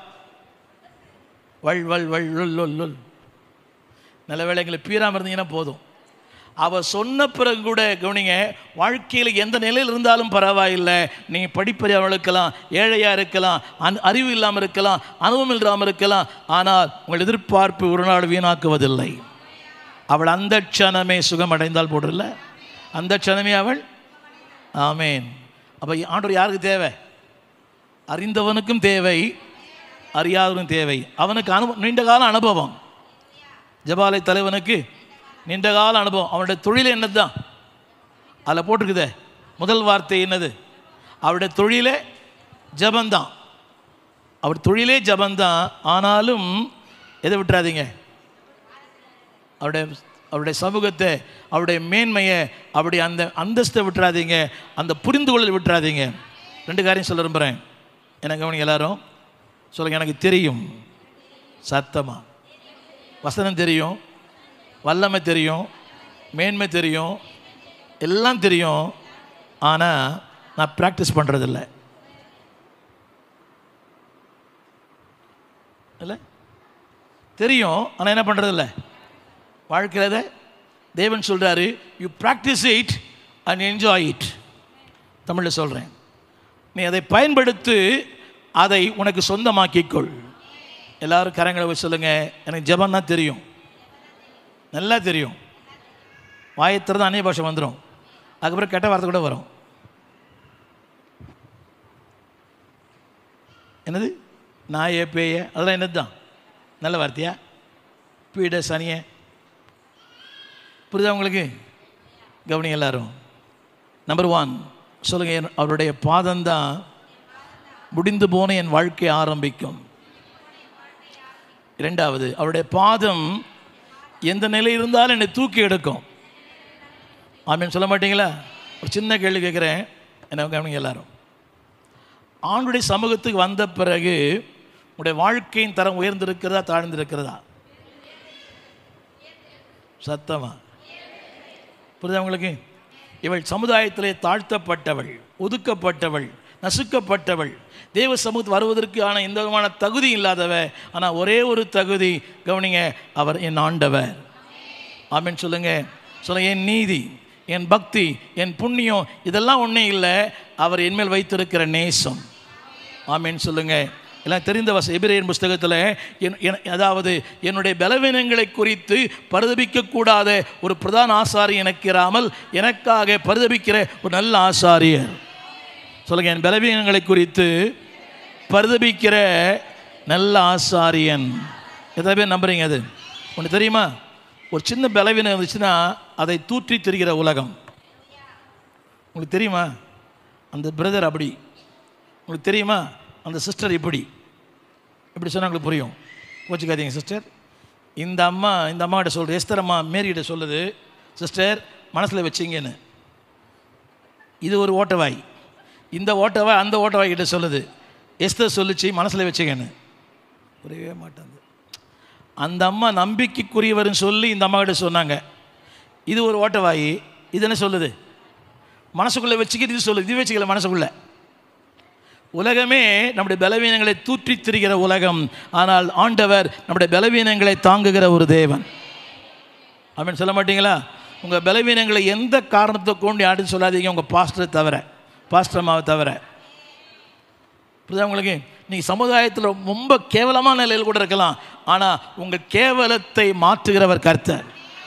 வள் வள் வள் லுல் லுல் லுல் நல்ல வேளை எங்களை பீராமல் இருந்தீங்கன்னா போதும் அவ சொன்ன பிறகு கூட கவனிங்க வாழ்க்கையில் எந்த நிலையில் இருந்தாலும் பரவாயில்லை நீங்கள் படிப்பறியாமல் இருக்கலாம் ஏழையாக இருக்கலாம் அன் அறிவு இல்லாமல் இருக்கலாம் அனுபவம் இல்லாமல் இருக்கலாம் ஆனால் உங்கள் எதிர்பார்ப்பு ஒரு நாள் வீணாக்குவதில்லை அவள் அந்த க்ஷணமே சுகமடைந்தால் போடல அந்த க்ஷணமே அவள் ஆமேன் அப்போ ஆண்டவர் யாருக்கு தேவை அறிந்தவனுக்கும் தேவை அறியாதவனுக்கும் தேவை அவனுக்கு அனு நீண்ட கால அனுபவம் ஜபாலை தலைவனுக்கு நீண்ட கால அனுபவம் அவனுடைய தொழில் என்னதுதான் அதில் போட்டிருக்குதே முதல் வார்த்தை என்னது அவருடைய தொழிலே ஜபந்தான் அவர் தொழிலே ஜபந்தான் ஆனாலும் எதை விட்டுறாதீங்க அவருடைய அவருடைய சமூகத்தை அவருடைய மேன்மையை அவருடைய அந்த அந்தஸ்தை விட்டுறாதீங்க அந்த புரிந்து கொள்ளல் விட்டுறாதீங்க ரெண்டு காரியம் சொல்ல விரும்புகிறேன் எனக்கு கவனிங்க எல்லாரும் சொல்லுங்க எனக்கு தெரியும் சத்தமா வசனம் தெரியும் வல்லமை தெரியும் மேன்மை தெரியும் எல்லாம் தெரியும் ஆனால் நான் ப்ராக்டிஸ் பண்ணுறதில்ல இல்லை தெரியும் ஆனால் என்ன பண்ணுறதில்ல வாழ்க்கையில் அதை தேவன் சொல்கிறாரு you practice it and enjoy it தமிழில் சொல்கிறேன் நீ அதை பயன்படுத்து அதை உனக்கு சொந்தமாக்கிக்கொள் எல்லாரும் கரங்களை வச்சு சொல்லுங்க எனக்கு ஜெபம் தான் தெரியும் நல்லா தெரியும் வாயத்திறந்து அந்நிய பாஷை வந்துடும் அதுக்கப்புறம் கெட்ட வார்த்தை கூட வரும் என்னது நாயே பேய அதெல்லாம் என்னது தான் நல்ல வார்த்தையா பீட சனிய புரியுதா உங்களுக்கு கவனி எல்லாரும் நம்பர் ஒன் சொல்லுங்க என் அவருடைய பாதம்தான் முடிந்து போன என் வாழ்க்கை ஆரம்பிக்கும் இரண்டாவது அவருடைய பாதம் எந்த நிலை இருந்தாலும் என்னை தூக்கி எடுக்கும் ஆமீன் சொல்ல மாட்டீங்களா ஒரு சின்ன கேள்வி கேட்குறேன் என்ன கவனிங்க எல்லாரும் ஆண்டுடைய சமூகத்துக்கு வந்த பிறகு உடைய வாழ்க்கையின் தரம் உயர்ந்திருக்கிறதா தாழ்ந்திருக்கிறதா சத்தமா புரியுதா உங்களுக்கு இவள் சமுதாயத்திலே தாழ்த்தப்பட்டவள் ஒதுக்கப்பட்டவள் நசுக்கப்பட்டவள் தேவ சமூகத்து வருவதற்கான எந்த விதமான தகுதி இல்லாதவ ஆனால் ஒரே ஒரு தகுதி கவனிங்க அவர் என் ஆண்டவர் ஆமென் சொல்லுங்க சொல்லுங்க என் நீதி என் பக்தி என் புண்ணியம் இதெல்லாம் ஒன்றும் இல்லை அவர் என்மேல் வைத்திருக்கிற நேசம் ஆமென் சொல்லுங்க எல்லாம் தெரிந்த வச எபிரேயன் புஸ்தகத்தில் என் என்- அதாவது என்னுடைய பலவீனங்களை குறித்து பரிதபிக்கக்கூடாத ஒரு பிரதான ஆசாரி எனக்கு இராமல் எனக்காக பரிதபிக்கிற ஒரு நல்ல ஆசாரியர் சொல்லுங்க என் பலவீனங்களை குறித்து பரிதபிக்கிற நல்ல ஆசாரியன் எத்தனை பேர் நம்புறீங்க அது ஒன்று தெரியுமா ஒரு சின்ன பலவீனம் இருந்துச்சுன்னா அதை தூற்றி திரிகிற உலகம் உங்களுக்கு தெரியுமா அந்த பிரதர் அப்படி உங்களுக்கு தெரியுமா அந்த சிஸ்டர் இப்படி இப்படி சொன்னா உங்களுக்கு புரியும் கோச்சிக்காதீங்க சிஸ்டர் இந்த அம்மா இந்த அம்மாகிட்ட சொல்லுது எஸ்தர் அம்மா மேரிகிட்ட சொல்லுது சிஸ்டர் மனசில் வச்சிங்கன்னு இது ஒரு ஓட்டவாய் இந்த ஓட்டவாய் அந்த ஓட்டவாய் கிட்ட சொல்லுது எஸ்தர் சொல்லுச்சு மனசில் வச்சுக்கன்னு புரியவே மாட்டேங்குது அந்த அம்மா நம்பிக்கைக்குரியவர்னு சொல்லி இந்த அம்மா கிட்ட சொன்னாங்க இது ஒரு ஓட்டவாய் இது என்ன சொல்லுது மனசுக்குள்ளே வச்சுக்கிட்டு இது சொல்லுது இது வச்சுக்கல மனசுக்குள்ளே உலகமே நம்முடைய பலவீனங்களை தூற்றித் திரிகிற உலகம் ஆனால் ஆண்டவர் நம்முடைய பலவீனங்களை தாங்குகிற ஒரு தேவன் அப்படின்னு சொல்ல மாட்டீங்களா உங்கள் பலவீனங்களை எந்த காரணத்தை கொண்டு யாரும் சொல்லாதீங்க உங்கள் பாஸ்டரை தவிர பாஸ்டர் அம்மாவை தவிர புரியுதா உங்களுக்கு நீங்கள் சமுதாயத்தில் ரொம்ப கேவலமான நிலையில் கூட இருக்கலாம் ஆனால் உங்கள் கேவலத்தை மாற்றுகிறவர் கர்த்தர்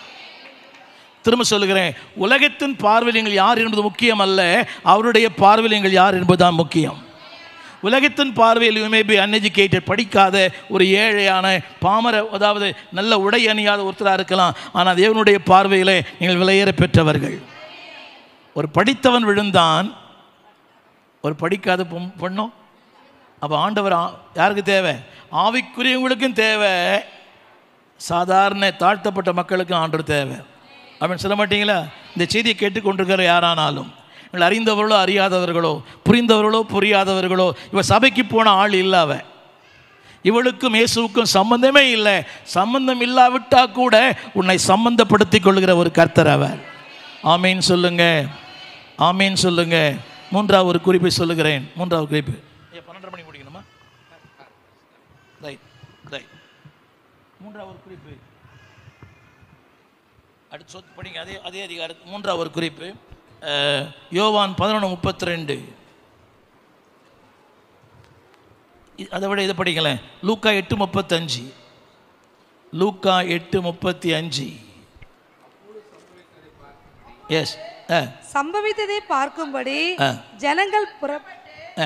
திரும்ப சொல்லுகிறேன் உலகத்தின் பார்வையில் நீங்கள் யார் என்பது முக்கியம் அல்ல அவருடைய பார்வையில் நீங்கள் யார் என்பதுதான் முக்கியம் உலகத்தின் பார்வையில் யூ மே பி அன்எஜுகேட்டட் படிக்காத ஒரு ஏழையான பாமர அதாவது நல்ல உடை அணியாத ஒருத்தராக இருக்கலாம் ஆனால் தேவனுடைய பார்வையிலே நீங்கள் விலையேற பெற்றவர்கள் ஒரு படித்தவன் விழுந்தான் ஒரு படிக்காத பொம் பொண்ணும் அப்போ ஆண்டவர் ஆ- யாருக்கு தேவை ஆவிக்குரியவங்களுக்கும் தேவை சாதாரண தாழ்த்தப்பட்ட மக்களுக்கும் ஆண்டவர் தேவை அப்படின்னு சொல்ல மாட்டீங்களா இந்த செய்தியை கேட்டுக்கொண்டிருக்கிற யாரானாலும் நீங்கள் அறிந்தவர்களோ அறியாதவர்களோ புரிந்தவர்களோ புரியாதவர்களோ இவ சபைக்கு போன ஆள் இல்லை அவ இவளுக்கும் இயேசுவுக்கும் சம்பந்தமே இல்லை சம்பந்தம் இல்லாவிட்டா கூட உன்னை சம்பந்தப்படுத்திக் கொள்கிற ஒரு கர்த்தர் அவர் ஆமீன் சொல்லுங்க ஆமீன் சொல்லுங்க மூன்றாவது ஒரு குறிப்பை சொல்லுகிறேன் மூன்றாவது குறிப்பு ஐயா, பன்னெண்டரை மணி முடிக்கணுமா ரைட் ரைட் மூன்றாவது குறிப்பு அடுத்து சொத்து படிங்க அதே அதே அதிகாரம் மூன்றாவது ஒரு குறிப்பு அஹ், யோவான் பதினொன்று முப்பத்தி ரெண்டு அதை விட இதை படிங்களேன் லூக்கா எட்டு முப்பத்தஞ்சு லூக்கா எட்டு முப்பத்தி அஞ்சு எஸ் ஆ சம்பவித்ததை பார்க்கும்படி ஆ. ஜனங்கள் புறப்பட்டு ஆ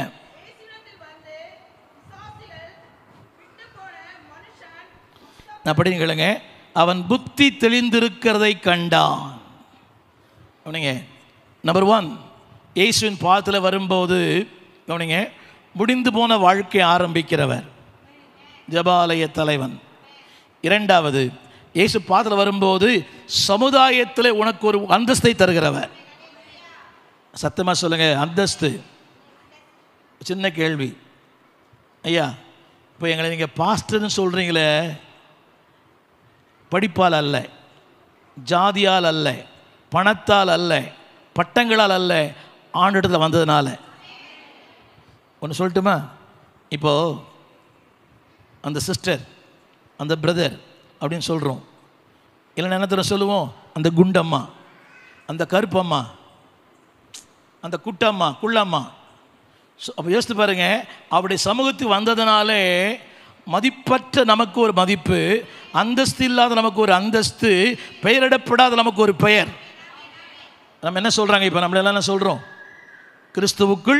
நான் படிங்க கேளுங்க அவன் புத்தி தெளிந்திருக்கிறதை கண்டான் கவனிங்க நம்பர் ஒன் இயேசுவின் பாதத்தில் வரும்போது கவனிங்க முடிந்து போன வாழ்க்கை ஆரம்பிக்கிறவர் ஜபாலய தலைவன் இரண்டாவது இயேசு பாதத்தில் வரும்போது சமுதாயத்தில் உனக்கு ஒரு அந்தஸ்தை தருகிறவர் சத்தமாக சொல்லுங்க அந்தஸ்து சின்ன கேள்வி ஐயா இப்போ எங்களை நீங்கள் பாஸ்டர்னு சொல்கிறீங்களே படிப்பால் அல்ல ஜாதியால் அல்ல பணத்தால் அல்ல பட்டங்களால் அல்ல ஆண்டிடத்தில் வந்ததுனால ஒன்று சொல்லட்டுமா இப்போது அந்த சிஸ்டர் அந்த பிரதர் அப்படின்னு சொல்கிறோம் இல்லை என்ன தெரியும் சொல்லுவோம் அந்த குண்டம்மா அந்த கருப்பம்மா அந்த குட்டம்மா குள்ளம்மா ஸோ அப்போ யோசித்து பாருங்க அவருடைய சமூகத்துக்கு வந்ததுனாலே மதிப்பற்ற நமக்கு ஒரு மதிப்பு அந்தஸ்து இல்லாத நமக்கு ஒரு அந்தஸ்து பெயரிடப்படாத நமக்கு ஒரு பெயர் நம்ம என்ன சொல்கிறாங்க இப்போ நம்மளெல்லாம் என்ன சொல்கிறோம் கிறிஸ்துவுக்குள்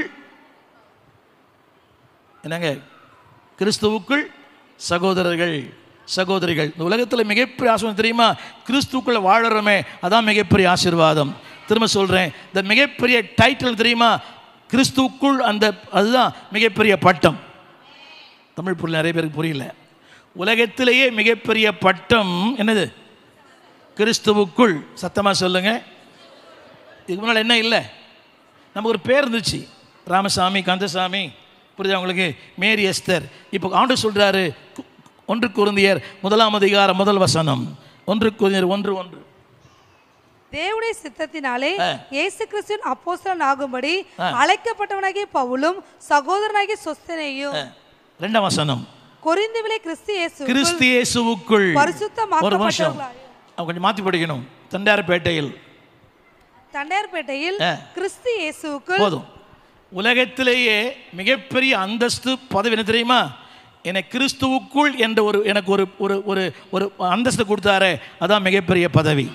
என்னங்க கிறிஸ்துவுக்குள் சகோதரர்கள் சகோதரிகள் இந்த உலகத்தில் மிகப்பெரிய ஆசீர்வாதம் தெரியுமா கிறிஸ்துக்குள்ள வாழறோமே அதான் மிகப்பெரிய ஆசீர்வாதம் திரும்ப சொல்கிறேன் இந்த மிகப்பெரிய டைட்டில் தெரியுமா கிறிஸ்துவுக்குள் அந்த அதுதான் மிகப்பெரிய பட்டம் தமிழ் புரியல நிறைய பேருக்கு புரியல உலகத்திலேயே மிகப்பெரிய பட்டம் என்னது கிறிஸ்துவுக்குள் சத்தமாக சொல்லுங்க இதுக்கு முன்னால் என்ன இல்லை நமக்கு ஒரு பேர் இருந்துச்சு ராமசாமி கந்தசாமி புரியுதா உங்களுக்கு மேரி எஸ்தர் இப்போ ஆண்டு சொல்கிறாரு ஒன்று குருந்தியர் முதலாம் அதிகாரம் முதல் வசனம் ஒன்று குருந்தியர் ஒன்று ஒன்று தேவனுடைய சித்தத்தினாலே ஆ. இயேசு கிறிஸ்துவின் அப்போஸ்தலன் ஆகும்படி ஆ. அழைக்கப்பட்டவனாகிய பவுலும் சகோதரனாகிய சொஸ்தனையும் அஹ், ரெண்டாம் வசனம் கொரிந்துவிலே கிறிஸ்து இயேசு கிறிஸ்து இயேசுவுக்குள் பரிசுத்தமாக்கப்பட்டவர்களாயும். ஒரு நிமிஷம் அவன் கொஞ்சம் மாற்றி படிக்கணும் தண்டாரப்பேட்டையில் தண்டையார்பேட்டையில் ஆ. கிறிஸ்து இயேசுவுக்குள் போதும் உலகத்திலேயே மிகப்பெரிய அந்தஸ்து பதவி என்ன தெரியுமா எனக்கு கிறிஸ்துவுக்குள் என்ற ஒரு எனக்கு ஒரு ஒரு ஒரு ஒரு அந்தஸ்து கொடுத்தாரே அதான் மிகப்பெரிய பதவி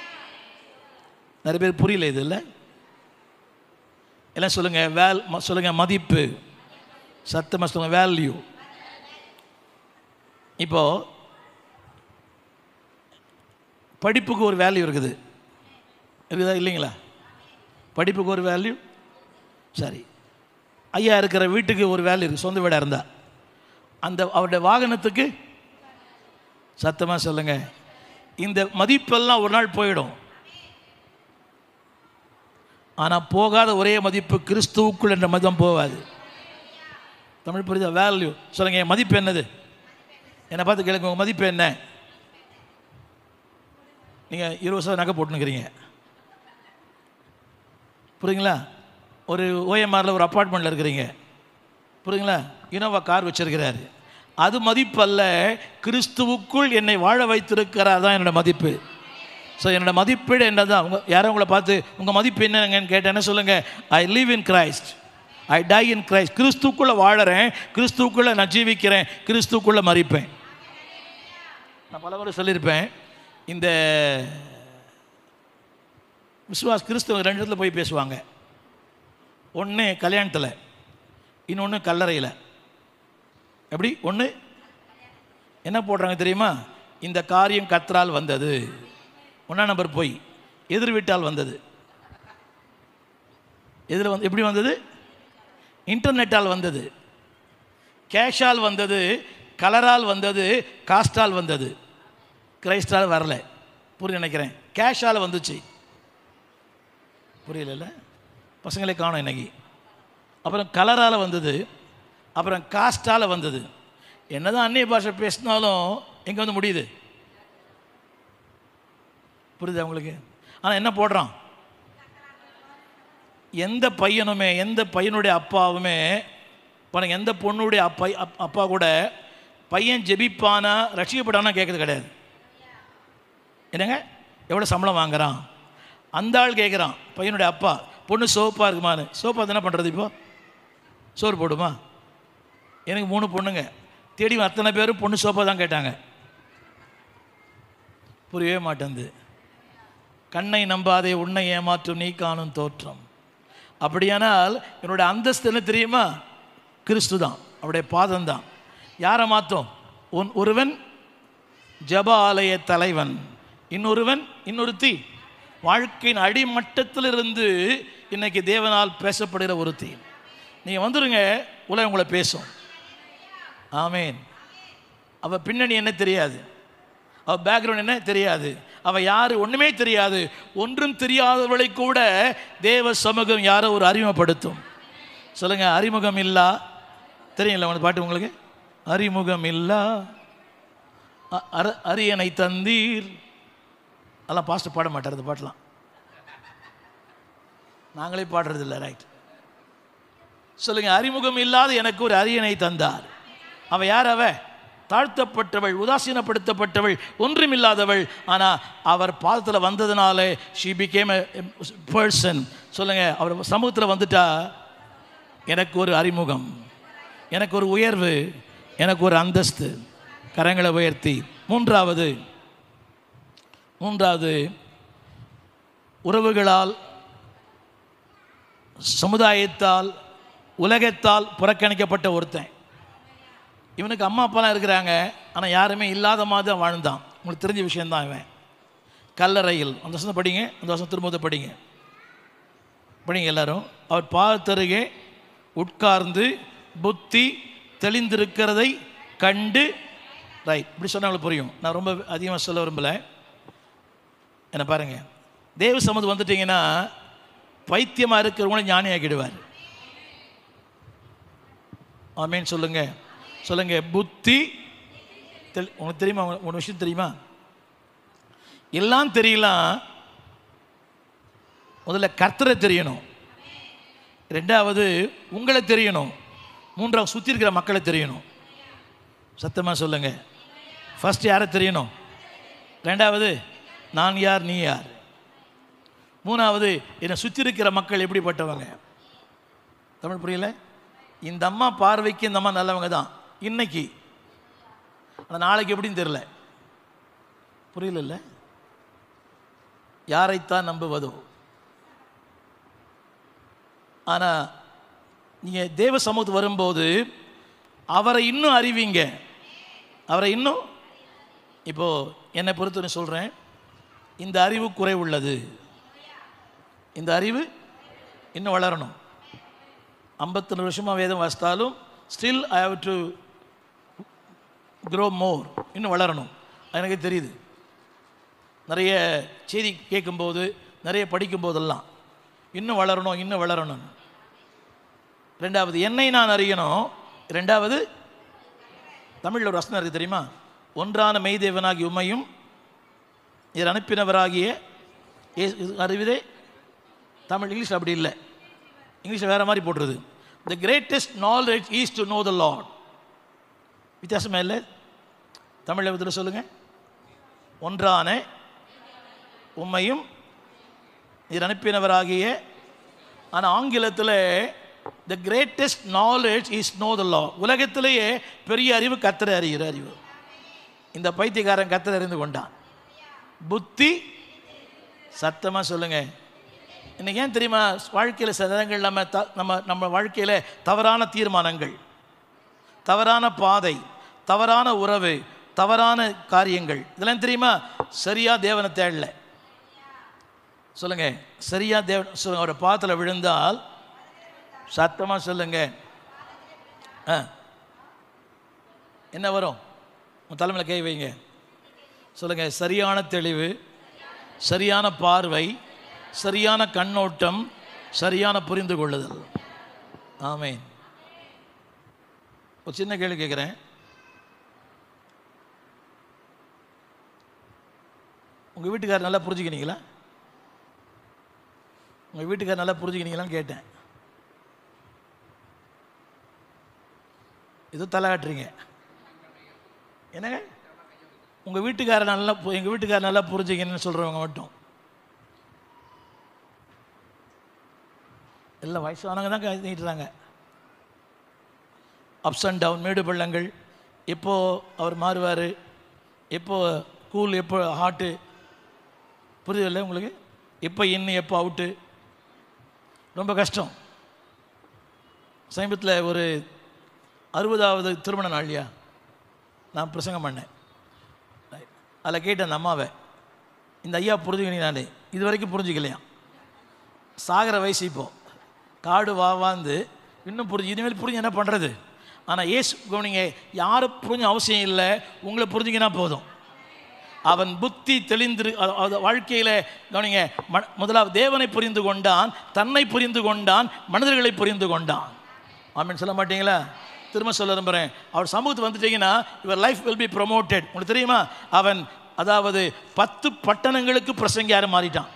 நிறைய பேர் புரியல இது இல்லை எல்லாம் சொல்லுங்க வேல் ம- சொல்லுங்க மதிப்பு சத்தமாக சொல்லுங்க வேல்யூ இப்போ படிப்புக்கு ஒரு வேல்யூ இருக்குது இருக்குதா இல்லைங்களா படிப்புக்கு ஒரு வேல்யூ சரி ஐயா இருக்கிற வீட்டுக்கு ஒரு வேல்யூ இருக்குது சொந்த வீடாக இருந்தா அந்த அவருடைய வாகனத்துக்கு சத்தமாக சொல்லுங்க இந்த மதிப்பெல்லாம் ஒரு நாள் போயிடும் ஆனால் போகாத ஒரே மதிப்பு கிறிஸ்துவுக்குள் என்ற மதம் போகாது தமிழ் புரியுதா வேல்யூ சொல்லுங்க என் மதிப்பு என்னது என்னை பார்த்து கேளுங்க உங்கள் மதிப்பு என்ன நீங்கள் இருபது சதவீதம் நகை போட்டுனுக்கிறீங்க புரியுங்களா ஒரு ஓஎம்ஆரில் ஒரு அப்பார்ட்மெண்ட்டில் இருக்கிறீங்க புரியுங்களா இனோவா கார் வச்சிருக்கிறாரு அது மதிப்பு அல்ல கிறிஸ்துவுக்குள் என்னை வாழ வைத்திருக்கிறார் தான் என்னோட மதிப்பு ஸோ என்னோட மதிப்பீடு என்னதான் உங்க யாரும் உங்களை பார்த்து உங்கள் மதிப்பு என்னங்கன்னு கேட்டேன் என்ன சொல்லுங்கள் I live in Christ I die in Christ கிறிஸ்துக்குள்ளே வாழறேன் கிறிஸ்துக்குள்ளே நான் ஜீவிக்கிறேன் கிறிஸ்துக்குள்ளே மறிப்பேன் நான் பல முறை சொல்லியிருப்பேன் இந்த விசுவாஸ் கிறிஸ்துவ ரெண்டு இடத்துல போய் பேசுவாங்க ஒன்று கல்யாணத்தில் இன்னொன்று கல்லறையில் எப்படி ஒன்று என்ன போடுறாங்க தெரியுமா இந்த காரியம் கத்தரால் வந்தது ஒன்றா நம்பர் போய் எதிர் வீட்டால் வந்தது எதில் வந்து எப்படி வந்தது இன்டர்நெட்டால் வந்தது கேஷால் வந்தது கலரால் வந்தது காஸ்டால் வந்தது கிரைஸ்டால் வரல புரிய நினைக்கிறேன் கேஷால் வந்துச்சு புரியல பசங்களே காணும் இன்னைக்கு அப்புறம் கலரால் வந்தது அப்புறம் காஸ்டால் வந்தது என்னதான் அந்நிய பாஷை பேசினாலும் எங்கே வந்து முடியுது புரியுதா உங்களுக்கு ஆனால் என்ன போடுறான் எந்த பையனுமே எந்த பையனுடைய அப்பாவுமே பாருங்க எந்த பொண்ணுடைய அப்பா அப்- அப்பா கூட பையன் ஜெபிப்பானா ரட்சிக்கப்பட்டானா கேட்கறது கிடையாது என்னங்க எவ்வளோ சம்பளம் வாங்குறான் அந்த ஆள் கேட்குறான் பையனுடைய அப்பா பொண்ணு சோப்பாக இருக்குமான்னு சோப்பா என்ன பண்ணுறது இப்போ சோறு போடுமா எனக்கு மூணு பொண்ணுங்க தேடி அத்தனை பேரும் பொண்ணு சோப்பா தான் கேட்டாங்க புரியவே மாட்டேங்குது கண்ணை நம்பாதே உன்னை ஏமாற்றும் நீ காணும் தோற்றம் அப்படியானால் என்னோட அந்தஸ்து என்ன தெரியுமா கிறிஸ்து தான் அவருடைய பாதம் தான் யாரை மாற்றும் ஒன் ஒருவன் ஜப ஆலய தலைவன் இன்னொருவன் இன்னொருத்தி வாழ்க்கையின் அடிமட்டத்திலிருந்து இன்னைக்கு தேவனால் பேசப்படுகிற ஒருத்தி நீங்கள் வந்துடுங்க உலகம் உங்களை பேசும் ஆமேன் அவள் பின்னணி என்ன தெரியாது அவள் பேக்ரவுண்ட் என்ன தெரியாது அவள் யார் ஒன்றுமே தெரியாது ஒன்றும் தெரியாதவளை கூட தேவ சமூகம் யாரோ ஒரு அறிமுகப்படுத்தும் சொல்லுங்கள் அறிமுகம் இல்லா தெரியுங்களா உங்க பாட்டு உங்களுக்கு அறிமுகம் இல்லா அ- அர அரியணை தந்தீர் அதெல்லாம் பாஸ்டர் பாட மாட்டார் அந்த பாட்டெலாம் நாங்களே பாடுறது இல்லை ரைட் சொல்லுங்க அறிமுகம் இல்லாத எனக்கு ஒரு அரியணை தந்தார் அவ யார் அவ தாழ்த்தப்பட்டவள் உதாசீனப்படுத்தப்பட்டவள் ஒன்றுமில்லாதவள் ஆனால் அவர் பாதத்தில் வந்ததுனால ஷீ பிகேம் பர்சன் சொல்லுங்க அவர் சமூகத்தில் வந்துட்டா எனக்கு ஒரு அறிமுகம் எனக்கு ஒரு உயர்வு எனக்கு ஒரு அந்தஸ்து கரங்களை உயர்த்தி மூன்றாவது மூன்றாவது உறவுகளால் சமுதாயத்தால் உலகத்தால் புறக்கணிக்கப்பட்ட ஒருத்தன் இவனுக்கு அம்மா அப்பாலாம் இருக்கிறாங்க ஆனால் யாருமே இல்லாத மாதிரி தான் வாழ்ந்தான் உங்களுக்கு தெரிஞ்ச விஷயந்தான் இவன் கல்லறையில் அந்த வருஷம் படிங்க அந்த வருஷம் திரும்ப படிங்க படிங்க எல்லாரும் அவர் பார்த்தருகே உட்கார்ந்து புத்தி தெளிந்திருக்கிறதை கண்டு ரைட் இப்படி சொன்னாங்களுக்கு புரியும் நான் ரொம்ப அதிகமாக சொல்ல விரும்பலை என்ன பாருங்க தேவ சமது வந்துட்டீங்கன்னா பைத்தியமாக இருக்கிறவங்கள ஞானியாக்கிடுவார் ஆமேன்னு சொல்லுங்க சொல்லுங்க புத்தி தெளி- உனக்கு தெரியுமா ஒரு விஷயம் தெரியுமா எல்லாம் தெரியலாம் முதல்ல கர்த்தரை தெரியணும் ரெண்டாவது உங்களை தெரியணும் மூன்றாவது சுற்றி இருக்கிற மக்களை தெரியணும் சத்தமாக சொல்லுங்க ஃபர்ஸ்ட் யாரை தெரியணும் ரெண்டாவது நான் யார் நீ யார் மூணாவது என்னை சுற்றி இருக்கிற மக்கள் எப்படிப்பட்டவங்க தமிழ் புரியல இந்த அம்மா பார்வைக்கு இந்த அம்மா நல்லவங்க தான் இன்னைக்கு ஆனால் நாளைக்கு எப்படின்னு தெரில புரியல யாரைத்தான் நம்புவதோ ஆனால் நீங்கள் தேவ சமூகத்துக்கு வரும்போது அவரை இன்னும் அறிவிங்க அவரை இன்னும் இப்போது என்னை பொறுத்தவரை சொல்கிறேன் இந்த அறிவு குறைவுள்ளது இந்த அறிவு இன்னும் வளரணும் ஐம்பத்தி வருஷமாக வேதம் வாசித்தாலும் still I have to grow more இன்னும் வளரணும் அது எனக்கு தெரியுது நிறைய செய்தி கேட்கும்போது நிறைய படிக்கும்போதெல்லாம் இன்னும் வளரணும் இன்னும் வளரணும் ரெண்டாவது என்னை நான் அறியணும் ரெண்டாவது தமிழில் ஒரு வசனம் இருக்குது தெரியுமா ஒன்றான மெய்தேவனாகி உம்மையும் இதில் அனுப்பினவராகிய இயேசு- இது அறிவிதே தமிழ் இங்கிலீஷ் அப்படி இல்லை இங்கிலீஷில் வேறு மாதிரி போட்டுருது the greatest knowledge is to know the Lord வித்தியாசமே இல்லை தமிழ் விதத்தில் சொல்லுங்கள் ஒன்றான உம்மையும் நீர் அனுப்பினவராகிய ஆனால் ஆங்கிலத்தில் the greatest knowledge is know the Lord உலகத்திலேயே பெரிய அறிவு கத்தரை அறிகிற அறிவு இந்த பைத்தியக்காரன் கத்தரை அறிந்து கொண்டான் புத்தி சத்தமாக சொல்லுங்கள் இன்னைக்கு ஏன் தெரியுமா வாழ்க்கையில் சில நேரங்கள் நம்ம த நம்ம நம்ம வாழ்க்கையில் தவறான தீர்மானங்கள் தவறான பாதை தவறான உறவு தவறான காரியங்கள் இதெல்லாம் தெரியுமா சரியா தேவனை தேடல சொல்லுங்க சரியா தேவன் சொல்லுங்க அவரோட பாத்தில் விழுந்தால் சத்தமாக சொல்லுங்க ஆ என்ன வரும் உன் தலைமையில் கை வைங்க சொல்லுங்க சரியான தெளிவு சரியான பார்வை சரியான கண்ணோட்டம் சரியான புரிந்து கொள்ளுதல் ஆமென் ஒரு சின்ன கேள்வி கேட்குறேன் உங்கள் வீட்டுக்காரர் நல்லா புரிஞ்சுக்கினீங்களா உங்கள் வீட்டுக்காரர் நல்லா புரிஞ்சுக்கினீங்களான்னு கேட்டேன் ஏதோ தலை காட்டுறீங்க என்னங்க உங்கள் வீட்டுக்காரர் நல்லா எங்கள் வீட்டுக்காரர் நல்லா புரிஞ்சுக்கணும்னு சொல்கிறவங்க மட்டும் எல்லாம் வயசானவங்க தான் கை நீட்டுறாங்க அப்ஸ் அண்ட் டவுன் மேடு பள்ளங்கள் எப்போ அவர் மாறுவார் எப்போ கூல் எப்போ ஹாட்டு புரியுதில்ல உங்களுக்கு எப்போ இன்னு எப்போ அவுட்டு ரொம்ப கஷ்டம் சமீபத்தில் ஒரு அறுபதாவது திருமண நாள்யா நான் பிரசங்கம் பண்ணேன் அதில் கேட்டேன் அந்த அம்மாவை இந்த ஐயா புரிஞ்சுக்கணி நான் இது வரைக்கும் புரிஞ்சுக்கலையாம் சாகிற வயசு இப்போ காடு வா வாழ்ந்து இன்னும் புரிஞ்சு இனிமேல் புரிஞ்சு என்ன பண்ணுறது ஆனால் ஏசு கவனிங்க யாரும் புரிஞ்ச அவசியம் இல்லை உங்களை புரிஞ்சுக்கினா போதும் அவன் புத்தி தெளிந்து வாழ்க்கையில் கவனிங்க ம முதலாவது தேவனை புரிந்து கொண்டான் தன்னை புரிந்து கொண்டான் மனிதர்களை புரிந்து கொண்டான் ஆமீன் சொல்ல மாட்டீங்களா திரும்ப சொல்ல விரும்புகிறேன் அவர் சமூகத்துக்கு வந்துட்டீங்கன்னா இவர் லைஃப் வில் பி ப்ரொமோட்டட் உங்களுக்கு தெரியுமா அவன் அதாவது பத்து பட்டணங்களுக்கு பிரசங்கியார மாறிட்டான்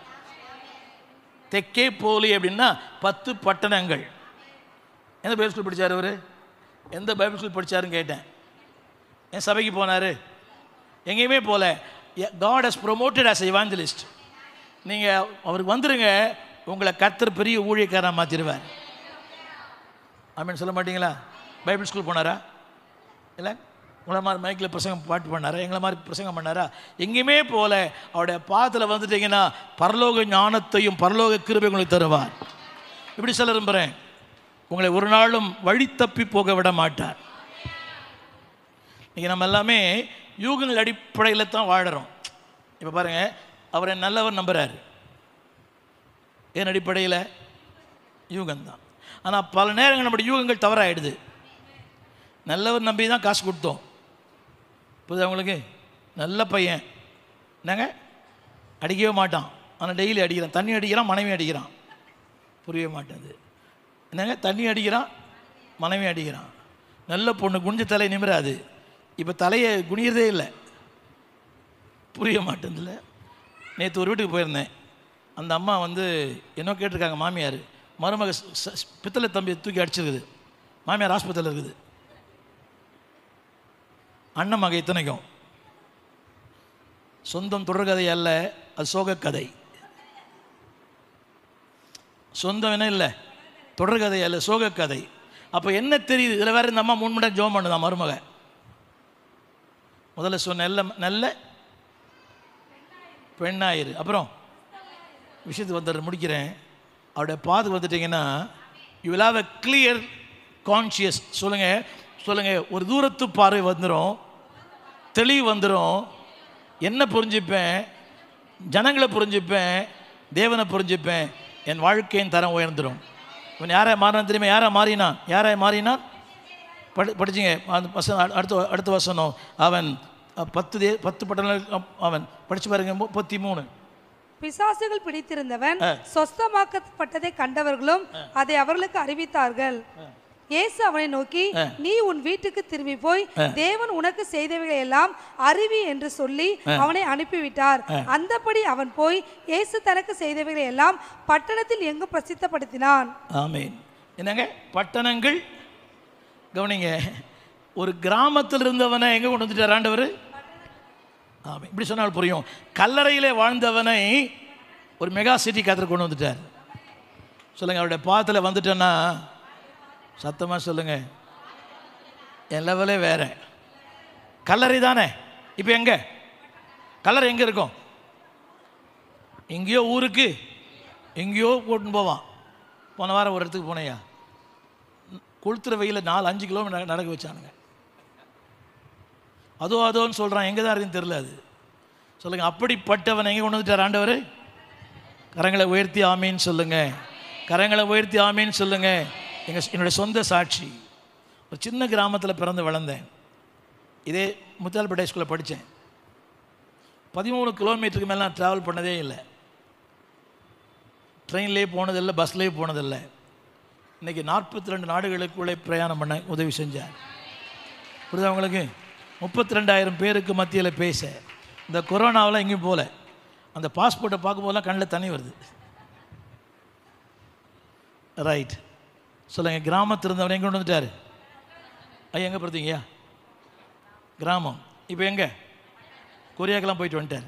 தெக்கே போலி அப்படின்னா பத்து பட்டணங்கள் எந்த பைபிள் ஸ்கூல் படித்தார் அவர் எந்த பைபிள் ஸ்கூல் படித்தாருன்னு கேட்டேன் என் சபைக்கு போனார் எங்கேயுமே போல God has promoted as evangelist நீங்கள் அவருக்கு வந்துருங்க உங்களை கத்தர் பெரிய ஊழியக்காரன் மாற்றிடுவார் அப்படின்னு சொல்ல மாட்டீங்களா பைபிள் ஸ்கூல் போனாரா இல்லை உங்களை மாதிரி மைக்கில் பிரசங்கம் பாட்டு பண்ணாரா எங்களை மாதிரி பிரசங்கம் பண்ணாரா எங்கேயுமே போல அவருடைய பாதத்தில் வந்துட்டீங்கன்னா பரலோக ஞானத்தையும் பரலோக கிருபை உங்களுக்கு தருவார் இப்படி சொல்ல விரும்புகிறேன் உங்களை ஒரு நாளும் வழி தப்பி போக விட மாட்டார் இன்றைக்கி நம்ம எல்லாமே யூகங்கள் அடிப்படையில் தான் வாழறோம் இப்போ பாருங்கள் அவரை நல்லவர் நம்புகிறாரு ஏன் அடிப்படையில் யூகம் தான் ஆனால் பல நேரங்கள் நம்முடைய யூகங்கள் தவறாயிடுது நல்லவர் நம்பி தான் காசு கொடுத்தோம் புரியுதா உங்களுக்கு நல்ல பையன் என்னங்க அடிக்கவே மாட்டான் ஆனால் டெய்லி அடிக்கிறான் தண்ணி அடிக்கிறான் மனைவி அடிக்கிறான் புரியவே மாட்டேது என்னங்க தண்ணி அடிக்கிறான் மனைவி அடிக்கிறான் நல்ல பொண்ணு குனிஞ்ச தலை நிமிராது இப்போ தலையை குனியறதே இல்லை புரிய மாட்டேங்குதுல நேற்று ஒரு வீட்டுக்கு போயிருந்தேன் அந்த அம்மா வந்து என்ன கேட்டிருக்காங்க மாமியார் மருமக ச- ச- பித்தளை தம்பியை தூக்கி அடிச்சிருக்குது மாமியார் ஆஸ்பத்திரியில் இருக்குது அண்ணன் மக இத்தனைக்கும் சொந்தம் தொடர்கதை அல்ல அது சோகக்கதை சொந்தம் என்ன இல்லை தொடர்கதை அல்ல சோகக்கதை அப்போ என்ன தெரியுது இதில் வேற இந்த அம்மா மூணு மணி நேரம் ஜோம் பண்ணுதான் மருமக முதல்ல சொன்ன நல்ல நல்ல பெண்ணாயிரு அப்புறம் விஷயத்துக்கு வந்துடுற முடிக்கிறேன் அவருடைய பாதுக்கு வந்துட்டீங்கன்னா you will have a clear conscience சொல்லுங்கள் சொல்லுங்கள் ஒரு தூரத்து பார்வை வந்துடும் தெளிவு வந்துடும் என்ன புரிஞ்சுப்பேன் ஜனங்களை புரிஞ்சுப்பேன் தேவனை புரிஞ்சுப்பேன் என் வாழ்க்கையின் தரம் உயர்ந்துடும் இவன் யாரை மாறினான் தெரியுமா யாரை மாறினான் யாரை மாறினான் படி படிச்சிங்க அந்த வசனம் அடுத்த அடுத்த வசனம் அவன் அஹ், பத்து தே பத்து பட்டணங்கள் அவன் படிச்சு பாருங்க முப்பத்தி மூணு பிசாசுகள் பிடித்திருந்தவன் சொஸ்தமாக்கப்பட்டதை கண்டவர்களும் அதை அவர்களுக்கு அறிவித்தார்கள் இயேசு அவனை நோக்கி நீ உன் வீட்டுக்கு திரும்பி போய் தேவன் உனக்கு செய்தவைகளை எல்லாம் அறிவி என்று சொல்லி அவனை அனுப்பிவிட்டார் அந்தபடி அவன் போய் இயேசு தனக்கு செய்தவைகளை எல்லாம் பட்டணத்தில் எங்கும் பிரசித்தப்படுத்தினான் ஆமீன் என்னங்க பட்டணங்கள் கவனிங்க ஒரு கிராமத்தில் இருந்தவனை எங்கே கொண்டு வந்துட்டார் ஆண்டவர் ஆமாம் இப்படி சொன்னால் புரியும் கல்லறையிலே வாழ்ந்தவனை ஒரு மெகா சிட்டி கத்திர கொண்டு வந்துட்டார் சொல்லுங்கள் அவருடைய பாத்தில் வந்துட்டேன்னா சத்தமாக சொல்லுங்கள் என் லெவலே வேற கல்லறை தானே இப்போ எங்கே கல்லறை எங்கே இருக்கும் எங்கேயோ ஊருக்கு எங்கேயோ கூட்டின்னு போவான் போன வாரம் ஒரு இடத்துக்கு போனேயா கொளுத்துற வெயில நாலு அஞ்சு கிலோமீட்டர் நடக்க வச்சானுங்க அதோ அதோன்னு சொல்கிறான் எங்கே தான் இருக்குன்னு தெரில அது சொல்லுங்கள் அப்படிப்பட்டவன் எங்கே கொண்டு வந்துட்டார் ஆண்டவர் கரங்களை உயர்த்தி ஆமீன்னு சொல்லுங்க கரங்களை உயர்த்தி ஆமீன்னு சொல்லுங்க எங்கள் என்னுடைய சொந்த சாட்சி ஒரு சின்ன கிராமத்தில் பிறந்து வளர்ந்தேன் இதே முத்தால்பேட்டை ஸ்கூலில் படித்தேன் பதிமூணு கிலோமீட்டருக்கு மேலே நான் ட்ராவல் பண்ணதே இல்லை ட்ரெயின்லேயே போனதில்லை பஸ்லேயே போனதில்லை இன்றைக்கி நாற்பத்தி ரெண்டு நாடுகளுக்குள்ளே பிரயாணம் பண்ண உதவி செஞ்சார் புரியுதா உங்களுக்கு முப்பத்தி ரெண்டாயிரம் பேருக்கு மத்தியில் பேச இந்த கொரோனாவில் எங்கேயும் போகல அந்த பாஸ்போர்ட்டை பார்க்கும்போதெல்லாம் கண்ணில் தண்ணி வருது ரைட் சொல்லுங்கள் கிராமத்தில் இருந்தவன் எங்கே கொண்டு வந்துட்டார் ஐயா எங்கே பார்த்தீங்கய்யா கிராமம் இப்போ எங்கே கொரியாக்கெல்லாம் போயிட்டு வந்துட்டார்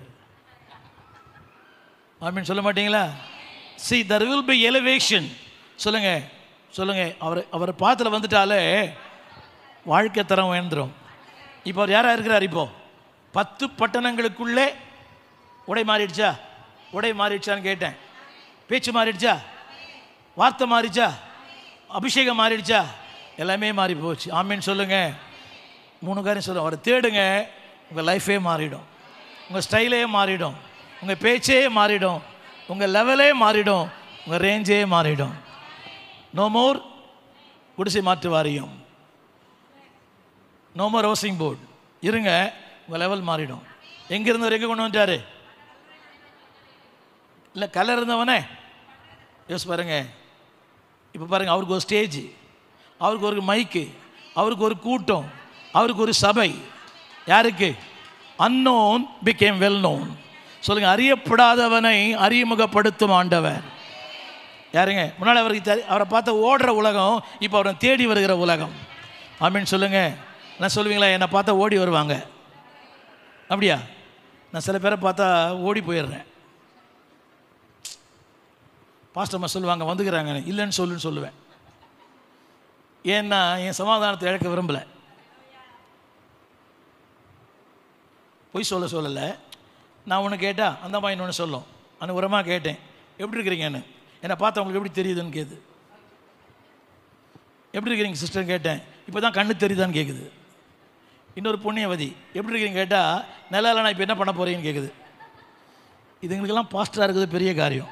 ஆமீன் சொல்ல மாட்டீங்களா see there will be elevation சொல்லுங்க சொல்லுங்க அவர் அவர் பாத்தில் வந்துட்டாலே வாழ்க்கை தரம் உயர்ந்துரும் இப்போ அவர் யாரா இருக்கிறார் இப்போ பத்து பட்டணங்களுக்குள்ளே உடை மாறிடுச்சா உடை மாறிடுச்சான்னு கேட்டேன் பேச்சு மாறிடுச்சா வார்த்தை மாறிடுச்சா அபிஷேகம் மாறிடுச்சா எல்லாமே மாறி போச்சு ஆமீன் சொல்லுங்க மூணு காரியம் சொல்லுங்க அவரை தேடுங்க உங்கள் லைஃபே மாறிடும் உங்கள் ஸ்டைலே மாறிடும் உங்கள் பேச்சே மாறிடும் உங்கள் லெவலே மாறிடும் உங்கள் ரேஞ்சே மாறிடும் நோ மோர் குடிசை மாற்று வாரியம் நோ மோர் ஹவுசிங் போர்டு இருங்க உங்கள் லெவல் மாறிடும் எங்கேருந்து அவர் எங்கே கொண்டு வந்துட்டாரு இல்லை கலர் இருந்தவனே யோசிச்சு பாருங்க இப்போ பாருங்க அவருக்கு ஒரு ஸ்டேஜ் அவருக்கு ஒரு மைக்கு அவருக்கு ஒரு கூட்டம் அவருக்கு ஒரு சபை யாருக்கு அன்னோன் பிகேம் வெல் நோன் சொல்லுங்க அறியப்படாதவனை அறிமுகப்படுத்தும் ஆண்டவர் யாருங்க முன்னால் அவருக்கு தெரி- அவரை பார்த்த ஓடுற உலகம் இப்போ அவரை தேடி வருகிற உலகம் ஆமீன் சொல்லுங்க நான் சொல்லுவீங்களா என்னை பார்த்தா ஓடி வருவாங்க அப்படியா நான் சில பேரை பார்த்தா ஓடி போயிடுறேன் பாஸ்டர்மா சொல்லுவாங்க வந்துக்கிறாங்க இல்லைன்னு சொல்லுன்னு சொல்லுவேன் ஏன்னா என் சமாதானத்தை இழக்க விரும்பலை பொய் சொல்ல சொல்லலை நான் ஒன்று கேட்டா அந்த அம்மா இன்னொன்று சொல்லும் அன்னைக்கு உரமாக கேட்டேன் எப்படி இருக்கிறீங்கன்னு என்னை பார்த்தா உங்களுக்கு எப்படி தெரியுதுன்னு கேட்குது எப்படி இருக்கிறீங்க சிஸ்டர் கேட்டேன் இப்போ தான் கண்ணு தெரியுதான்னு கேட்குது இன்னொரு புண்ணியவதி எப்படி இருக்கிறீங்க கேட்டால் நிலால நான் இப்போ என்ன பண்ண போகிறீங்கன்னு கேட்குது இதுங்களுக்கெல்லாம் பாஸ்டராக இருக்குது பெரிய காரியம்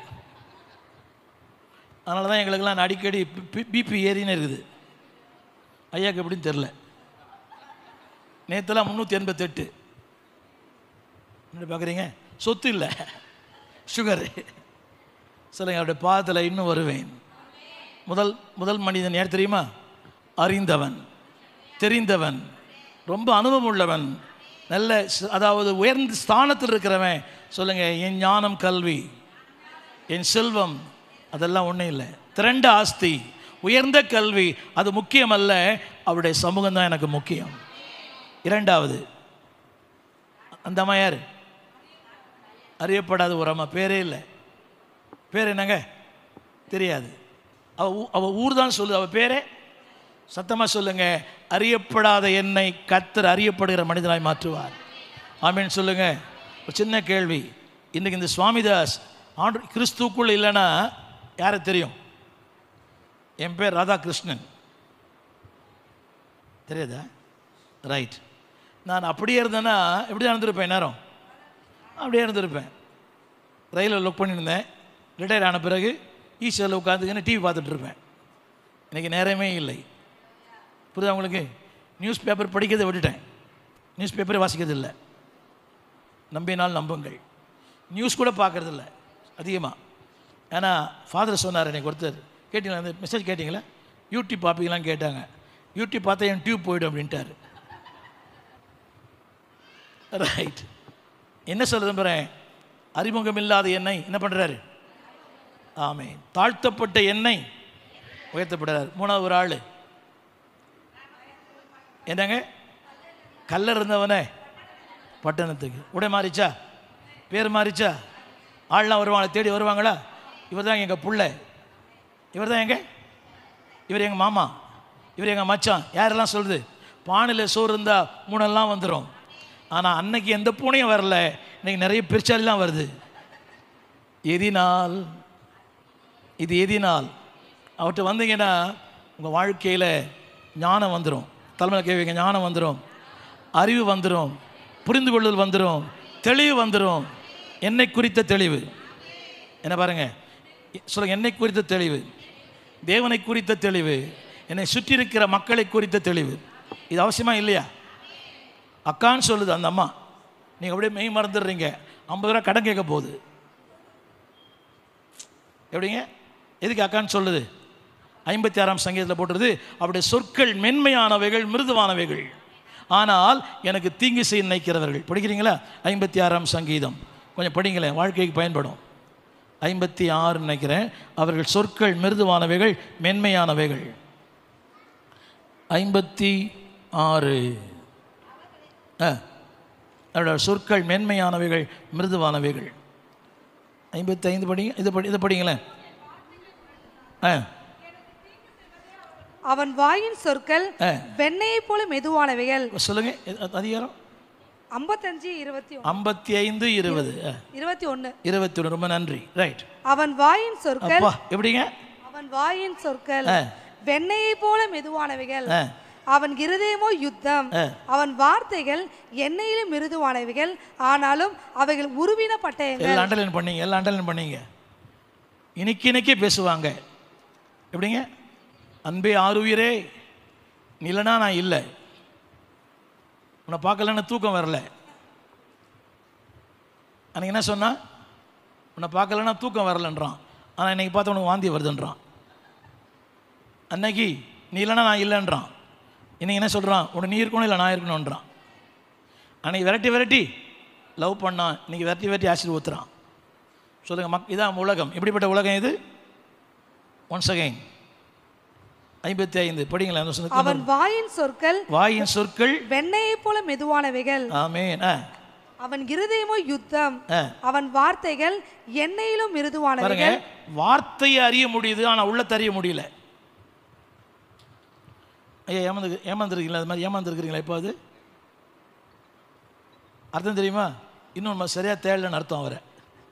அதனால தான் எங்களுக்கெல்லாம் நான் அடிக்கடி பிபி ஏறின்னு இருக்குது ஐயாக்கு எப்படின்னு தெரில நேற்றுலாம் முந்நூற்றி எண்பத்தெட்டு என்ன பார்க்குறீங்க சொத்து இல்லை சுகரு சொல்லுங்க அவருடைய பாதத்தில் இன்னும் வருவேன் முதல் முதல் மனிதன் யார் தெரியுமா அறிந்தவன் தெரிந்தவன் ரொம்ப அனுபவம் உள்ளவன் நல்ல ச- அதாவது உயர்ந்த ஸ்தானத்தில் இருக்கிறவன் சொல்லுங்க என் ஞானம் கல்வி என் செல்வம் அதெல்லாம் ஒன்றும் இல்லை திரண்ட ஆஸ்தி உயர்ந்த கல்வி அது முக்கியம் அல்ல அவருடைய சமூகம் தான் எனக்கு முக்கியம் இரண்டாவது அந்த அம்மா யார் அறியப்படாத ஒரு அம்மா பேரே இல்லை பேர் என்னங்க தெரியாது அவ ஊ- அவ ஊர் தான் சொல்லுது அவ பேரே சத்தமாக சொல்லுங்க அறியப்படாத என்னை கத்தர் அறியப்படுகிற மனிதனாய் மாற்றுவார் ஆமீன் சொல்லுங்க ஒரு சின்ன கேள்வி இன்னைக்கு இந்த சுவாமிதாஸ் ஆண்டு கிறிஸ்துக்குள் இல்லைன்னா யாரை தெரியும் என் பேர் ராதாகிருஷ்ணன் தெரியாதா ரைட் நான் அப்படியே இருந்தேன்னா எப்படி தான் இருந்திருப்பேன் நேரம் அப்படியே இருந்திருப்பேன் ரயிலில் லுக் பண்ணியிருந்தேன் ரிட்டையர் ஆன பிறகு ஈஸ்வரில் உட்காந்துக்கின்னு டிவி பார்த்துட்டு இருப்பேன் எனக்கு நேரமே இல்லை புரியுதா உங்களுக்கு நியூஸ் பேப்பர் படிக்கிறதை விட்டுட்டேன் நியூஸ் பேப்பரே வாசிக்கிறது இல்லை நம்பினால் நம்புங்கள் நியூஸ் கூட பார்க்கறதில்ல அதிகமாக ஏன்னா ஃபாதர் சொன்னார் எனக்கு ஒருத்தர் கேட்டீங்களா அந்த மெசேஜ் கேட்டிங்களா யூடியூப் பார்ப்பீங்களான்னு கேட்டாங்க யூடியூப் பார்த்தா என் டியூப் போயிடும் அப்படின்ட்டாரு ரைட் என்ன சொல்ல விரும்புகிறேன் அறிமுகம் இல்லாத எண்ணெய் என்ன பண்ணுறாரு ஆமே தாழ்த்தப்பட்ட எண்ணெய் உயர்த்தப்படுறார் மூணாவது ஒரு ஆள் என்னங்க கல்லர் இருந்தவனே பட்டணத்துக்கு உடை மாறிச்சா பேர் மாறிச்சா ஆள்லாம் வருவாங்களா தேடி வருவாங்களா இவர் தான் எங்கள் புள்ள இவர் தான் எங்க இவர் எங்கள் மாமா இவர் எங்கள் மச்சான் யாரெல்லாம் சொல்லுது பானையில் சோறு இருந்தால் மூணெல்லாம் வந்துடும் ஆனால் அன்னைக்கு எந்த பூனையும் வரல இன்னைக்கு நிறைய பெருச்சாலிலாம் வருது எதினால் இது எதினால் அவர்கிட்ட வந்தீங்கன்னா உங்கள் வாழ்க்கையில் ஞானம் வந்துடும் தலைமையில் கேட்பீங்க ஞானம் வந்துடும் அறிவு வந்துடும் புரிந்து கொள்ளுதல் வந்துடும் தெளிவு வந்துடும் என்னை குறித்த தெளிவு என்ன பாருங்க சொல்லுங்க என்னை குறித்த தெளிவு தேவனை குறித்த தெளிவு என்னை சுற்றி இருக்கிற மக்களை குறித்த தெளிவு இது அவசியமா இல்லையா அக்கான்னு சொல்லுது அந்த அம்மா நீங்கள் அப்படியே மெய் மறந்துடுறீங்க ஐம்பது ரூபா கடன் கேட்க போகுது எப்படிங்க எதுக்கு அக்கான்னு சொல்லுது ஐம்பத்தி ஆறாம் சங்கீதத்தில் போட்டுருது அவருடைய சொற்கள் மென்மையானவைகள் மிருதுவானவைகள் ஆனால் எனக்கு தீங்கு செய்ய நினைக்கிறவர்கள் படிக்கிறீங்களா ஐம்பத்தி ஆறாம் சங்கீதம் கொஞ்சம் படிங்களேன் வாழ்க்கைக்கு பயன்படும் ஐம்பத்தி ஆறு நினைக்கிறேன் அவர்கள் சொற்கள் மிருதுவானவைகள் மென்மையானவைகள் ஐம்பத்தி ஆறு ஆ அவருடைய சொற்கள் மென்மையானவைகள் மிருதுவானவைகள் ஐம்பத்தைந்து படிங்க இது படி இதை படிங்களேன் ஆ அவன் வாயின் சொற்கள் ஆ. வெண்ணெயைப் போல மெதுவானவைகள் சொல்லுங்க எ- அதிகாரம் ஐம்பத்தஞ்சு இருபத்தி ஒன்று ஐம்பத்தி ஐந்து இருபது ஆ, இருபத்தி ஒன்று இருபத்தி ஒன்று ரொம்ப நன்றி ரைட் அவன் வாயின் சொற்கள் அப்பா எப்படிங்க அவன் வாயின் சொற்கள் ஆ. வெண்ணெயைப் போல மெதுவானவைகள் ஆ அவன் இருதயமோ யுத்தம் ஆ. அவன் வார்த்தைகள் எண்ணெயிலும் மிருதுவானவைகள் ஆனாலும் அவைகள் உருவின பட்டயங்கள் எல்லாம் அண்டர்லைன் பண்ணீங்க எல்லாம் அண்டர்லைன் பண்ணீங்க இன்னைக்கு இன்னைக்கே பேசுவாங்க எப்படிங்க அன்பே ஆறுயிரே நிலனா நான் இல்லை உன்னை பார்க்கலன்னு தூக்கம் வரல அன்னைக்கு என்ன சொன்னா உன்னை பார்க்கலன்னா தூக்கம் வரலன்றான் ஆனால் இன்னைக்கு பார்த்த உனக்கு வாந்தி வருதுன்றான் அன்னைக்கு நீ இல்லைன்னா நான் இல்லைன்றான் இன்னைக்கு என்ன சொல்கிறான் உனக்கு நீ இருக்கணும் இல்லை நான் இருக்கணுன்றான் அன்னைக்கு விரட்டி விரட்டி லவ் பண்ணான் இன்னைக்கு விரட்டி விரட்டி ஆசிட் ஊத்துறான் சொல்லுங்கள் மக் இதான் உலகம் எப்படிப்பட்ட உலகம் இது ஒன்ஸ் அகைன் ஐம்பத்தி ஐந்து படிங்களேன் அந்த சொந்த- அவன் வாயின் சொற்கள் வாயின் சொற்கள் வெண்ணெயைப் போல மெதுவானவைகள் ஆமேன் ஆ அவன் இருதயமோ யுத்தம் ஆ. அவன் வார்த்தைகள் எண்ணெயிலும் பாருங்க மிருதுவானவைகள் வார்த்தையை அறிய முடியுது ஆனால் உள்ளத்தை அறிய முடியல ஐயா ஏமாந்து ஏமாந்துருக்கீங்களா அது மாதிரி ஏமாந்துருக்கிறீங்களா இப்போ அது அர்த்தம் தெரியுமா இன்னும் நம்ம சரியாக தேடலன்னு அர்த்தம் அவரை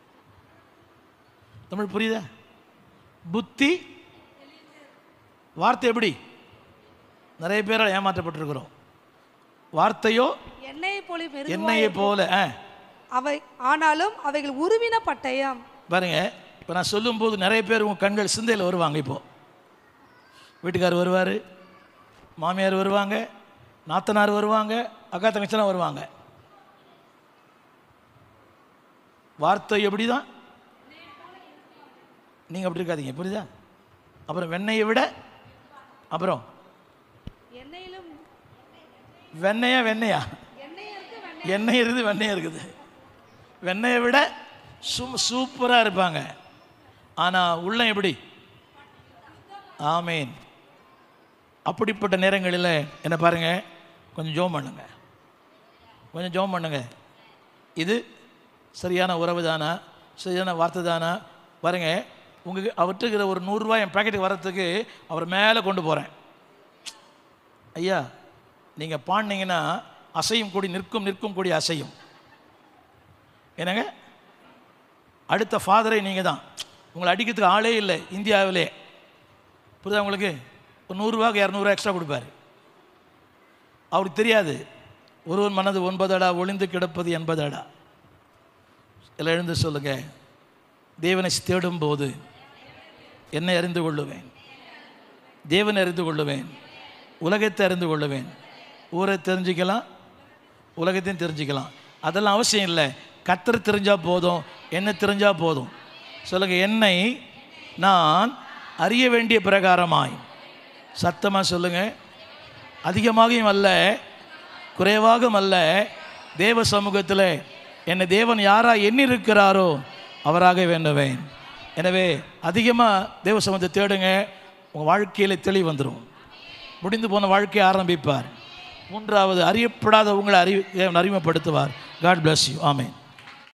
தமிழ் புரியுதா புத்தி வார்த்தை எப்படி நிறைய பேரால் ஏமாற்றப்பட்டிருக்கிறோம் வார்த்தையோ எண்ணெயை போல மெருதுவாய் என்னையை போல ஆ அவை ஆனாலும் அவைகள் உருவின பட்டயம் பாருங்க இப்போ நான் சொல்லும்போது நிறைய பேர் உங்கள் கண்கள் சிந்தையில் வருவாங்க இப்போ வீட்டுக்கார் வருவார் மாமியார் வருவாங்க நாத்தனார் வருவாங்க அக்கா தங்கச்சிலாம் வருவாங்க வார்த்தை எப்படி தான் நீங்கள் அப்படி இருக்காதீங்க புரியுதா அப்புறம் வெண்ணெயை விட அப்புறம் எண்ணெயிலும் வெண்ணெயா வெண்ணெயா எண்ணெய் இருக்குது வெண்ணெய் இருக்குது வெண்ணெயை விட சும் சூப்பராக இருப்பாங்க ஆனால் உள்ளம் எப்படி ஆமீன் அப்படிப்பட்ட நேரங்களில் என்ன பாருங்க கொஞ்சம் ஜோம் பண்ணுங்க கொஞ்சம் ஜோம் பண்ணுங்க இது சரியான உறவு தானா சரியான வார்த்தை தானா பாருங்க உங்களுக்கு அவர்கிட்ட இருக்கிற ஒரு நூறுரூவா என் பாக்கெட்டுக்கு வர்றதுக்கு அவர் மேலே கொண்டு போகிறேன் ஐயா நீங்கள் பாடினீங்கன்னா அசையும் கூடி நிற்கும் நிற்கும் கூடி அசையும் என்னங்க அடுத்த ஃபாதரே நீங்கள் தான் உங்களை அடிக்கிறதுக்கு ஆளே இல்லை இந்தியாவிலே புரியுதா உங்களுக்கு ஒரு நூறுரூவாக்கு இரநூறுவா எக்ஸ்ட்ரா கொடுப்பாரு அவருக்கு தெரியாது ஒருவன் மனது ஒன்பதடா ஒளிந்து கிடப்பது எண்பதடா எல்லாம் எழுந்து சொல்லுங்க தேவனை தேடும் போது என்னை அறிந்து கொள்ளுவேன் தேவனை அறிந்து கொள்ளுவேன் உலகத்தை அறிந்து கொள்ளுவேன் ஊரை தெரிஞ்சுக்கலாம் உலகத்தையும் தெரிஞ்சுக்கலாம் அதெல்லாம் அவசியம் இல்லை கத்தர் தெரிஞ்சா போதும் என்ன தெரிஞ்சா போதும் சொல்லுங்க என்னை நான் அறிய வேண்டிய பிரகாரமாய் சத்தமாக சொல்லுங்க அதிகமாகவும் அல்ல குறைவாகவும் அல்ல தேவ சமூகத்தில் என்னை தேவன் யாரா எண்ணி இருக்கிறாரோ அவராக வேண்டுவேன் எனவே அதிகமாக தேவ சமூகத்தை தேடுங்க உங்கள் வாழ்க்கையில் தெளிவு வந்துடும் முடிந்து போன வாழ்க்கையை ஆரம்பிப்பார் மூன்றாவது அறியப்படாத உங்களை அறி தேவன் அறிமுகப்படுத்துவார் காட் bless யூ ஆமென்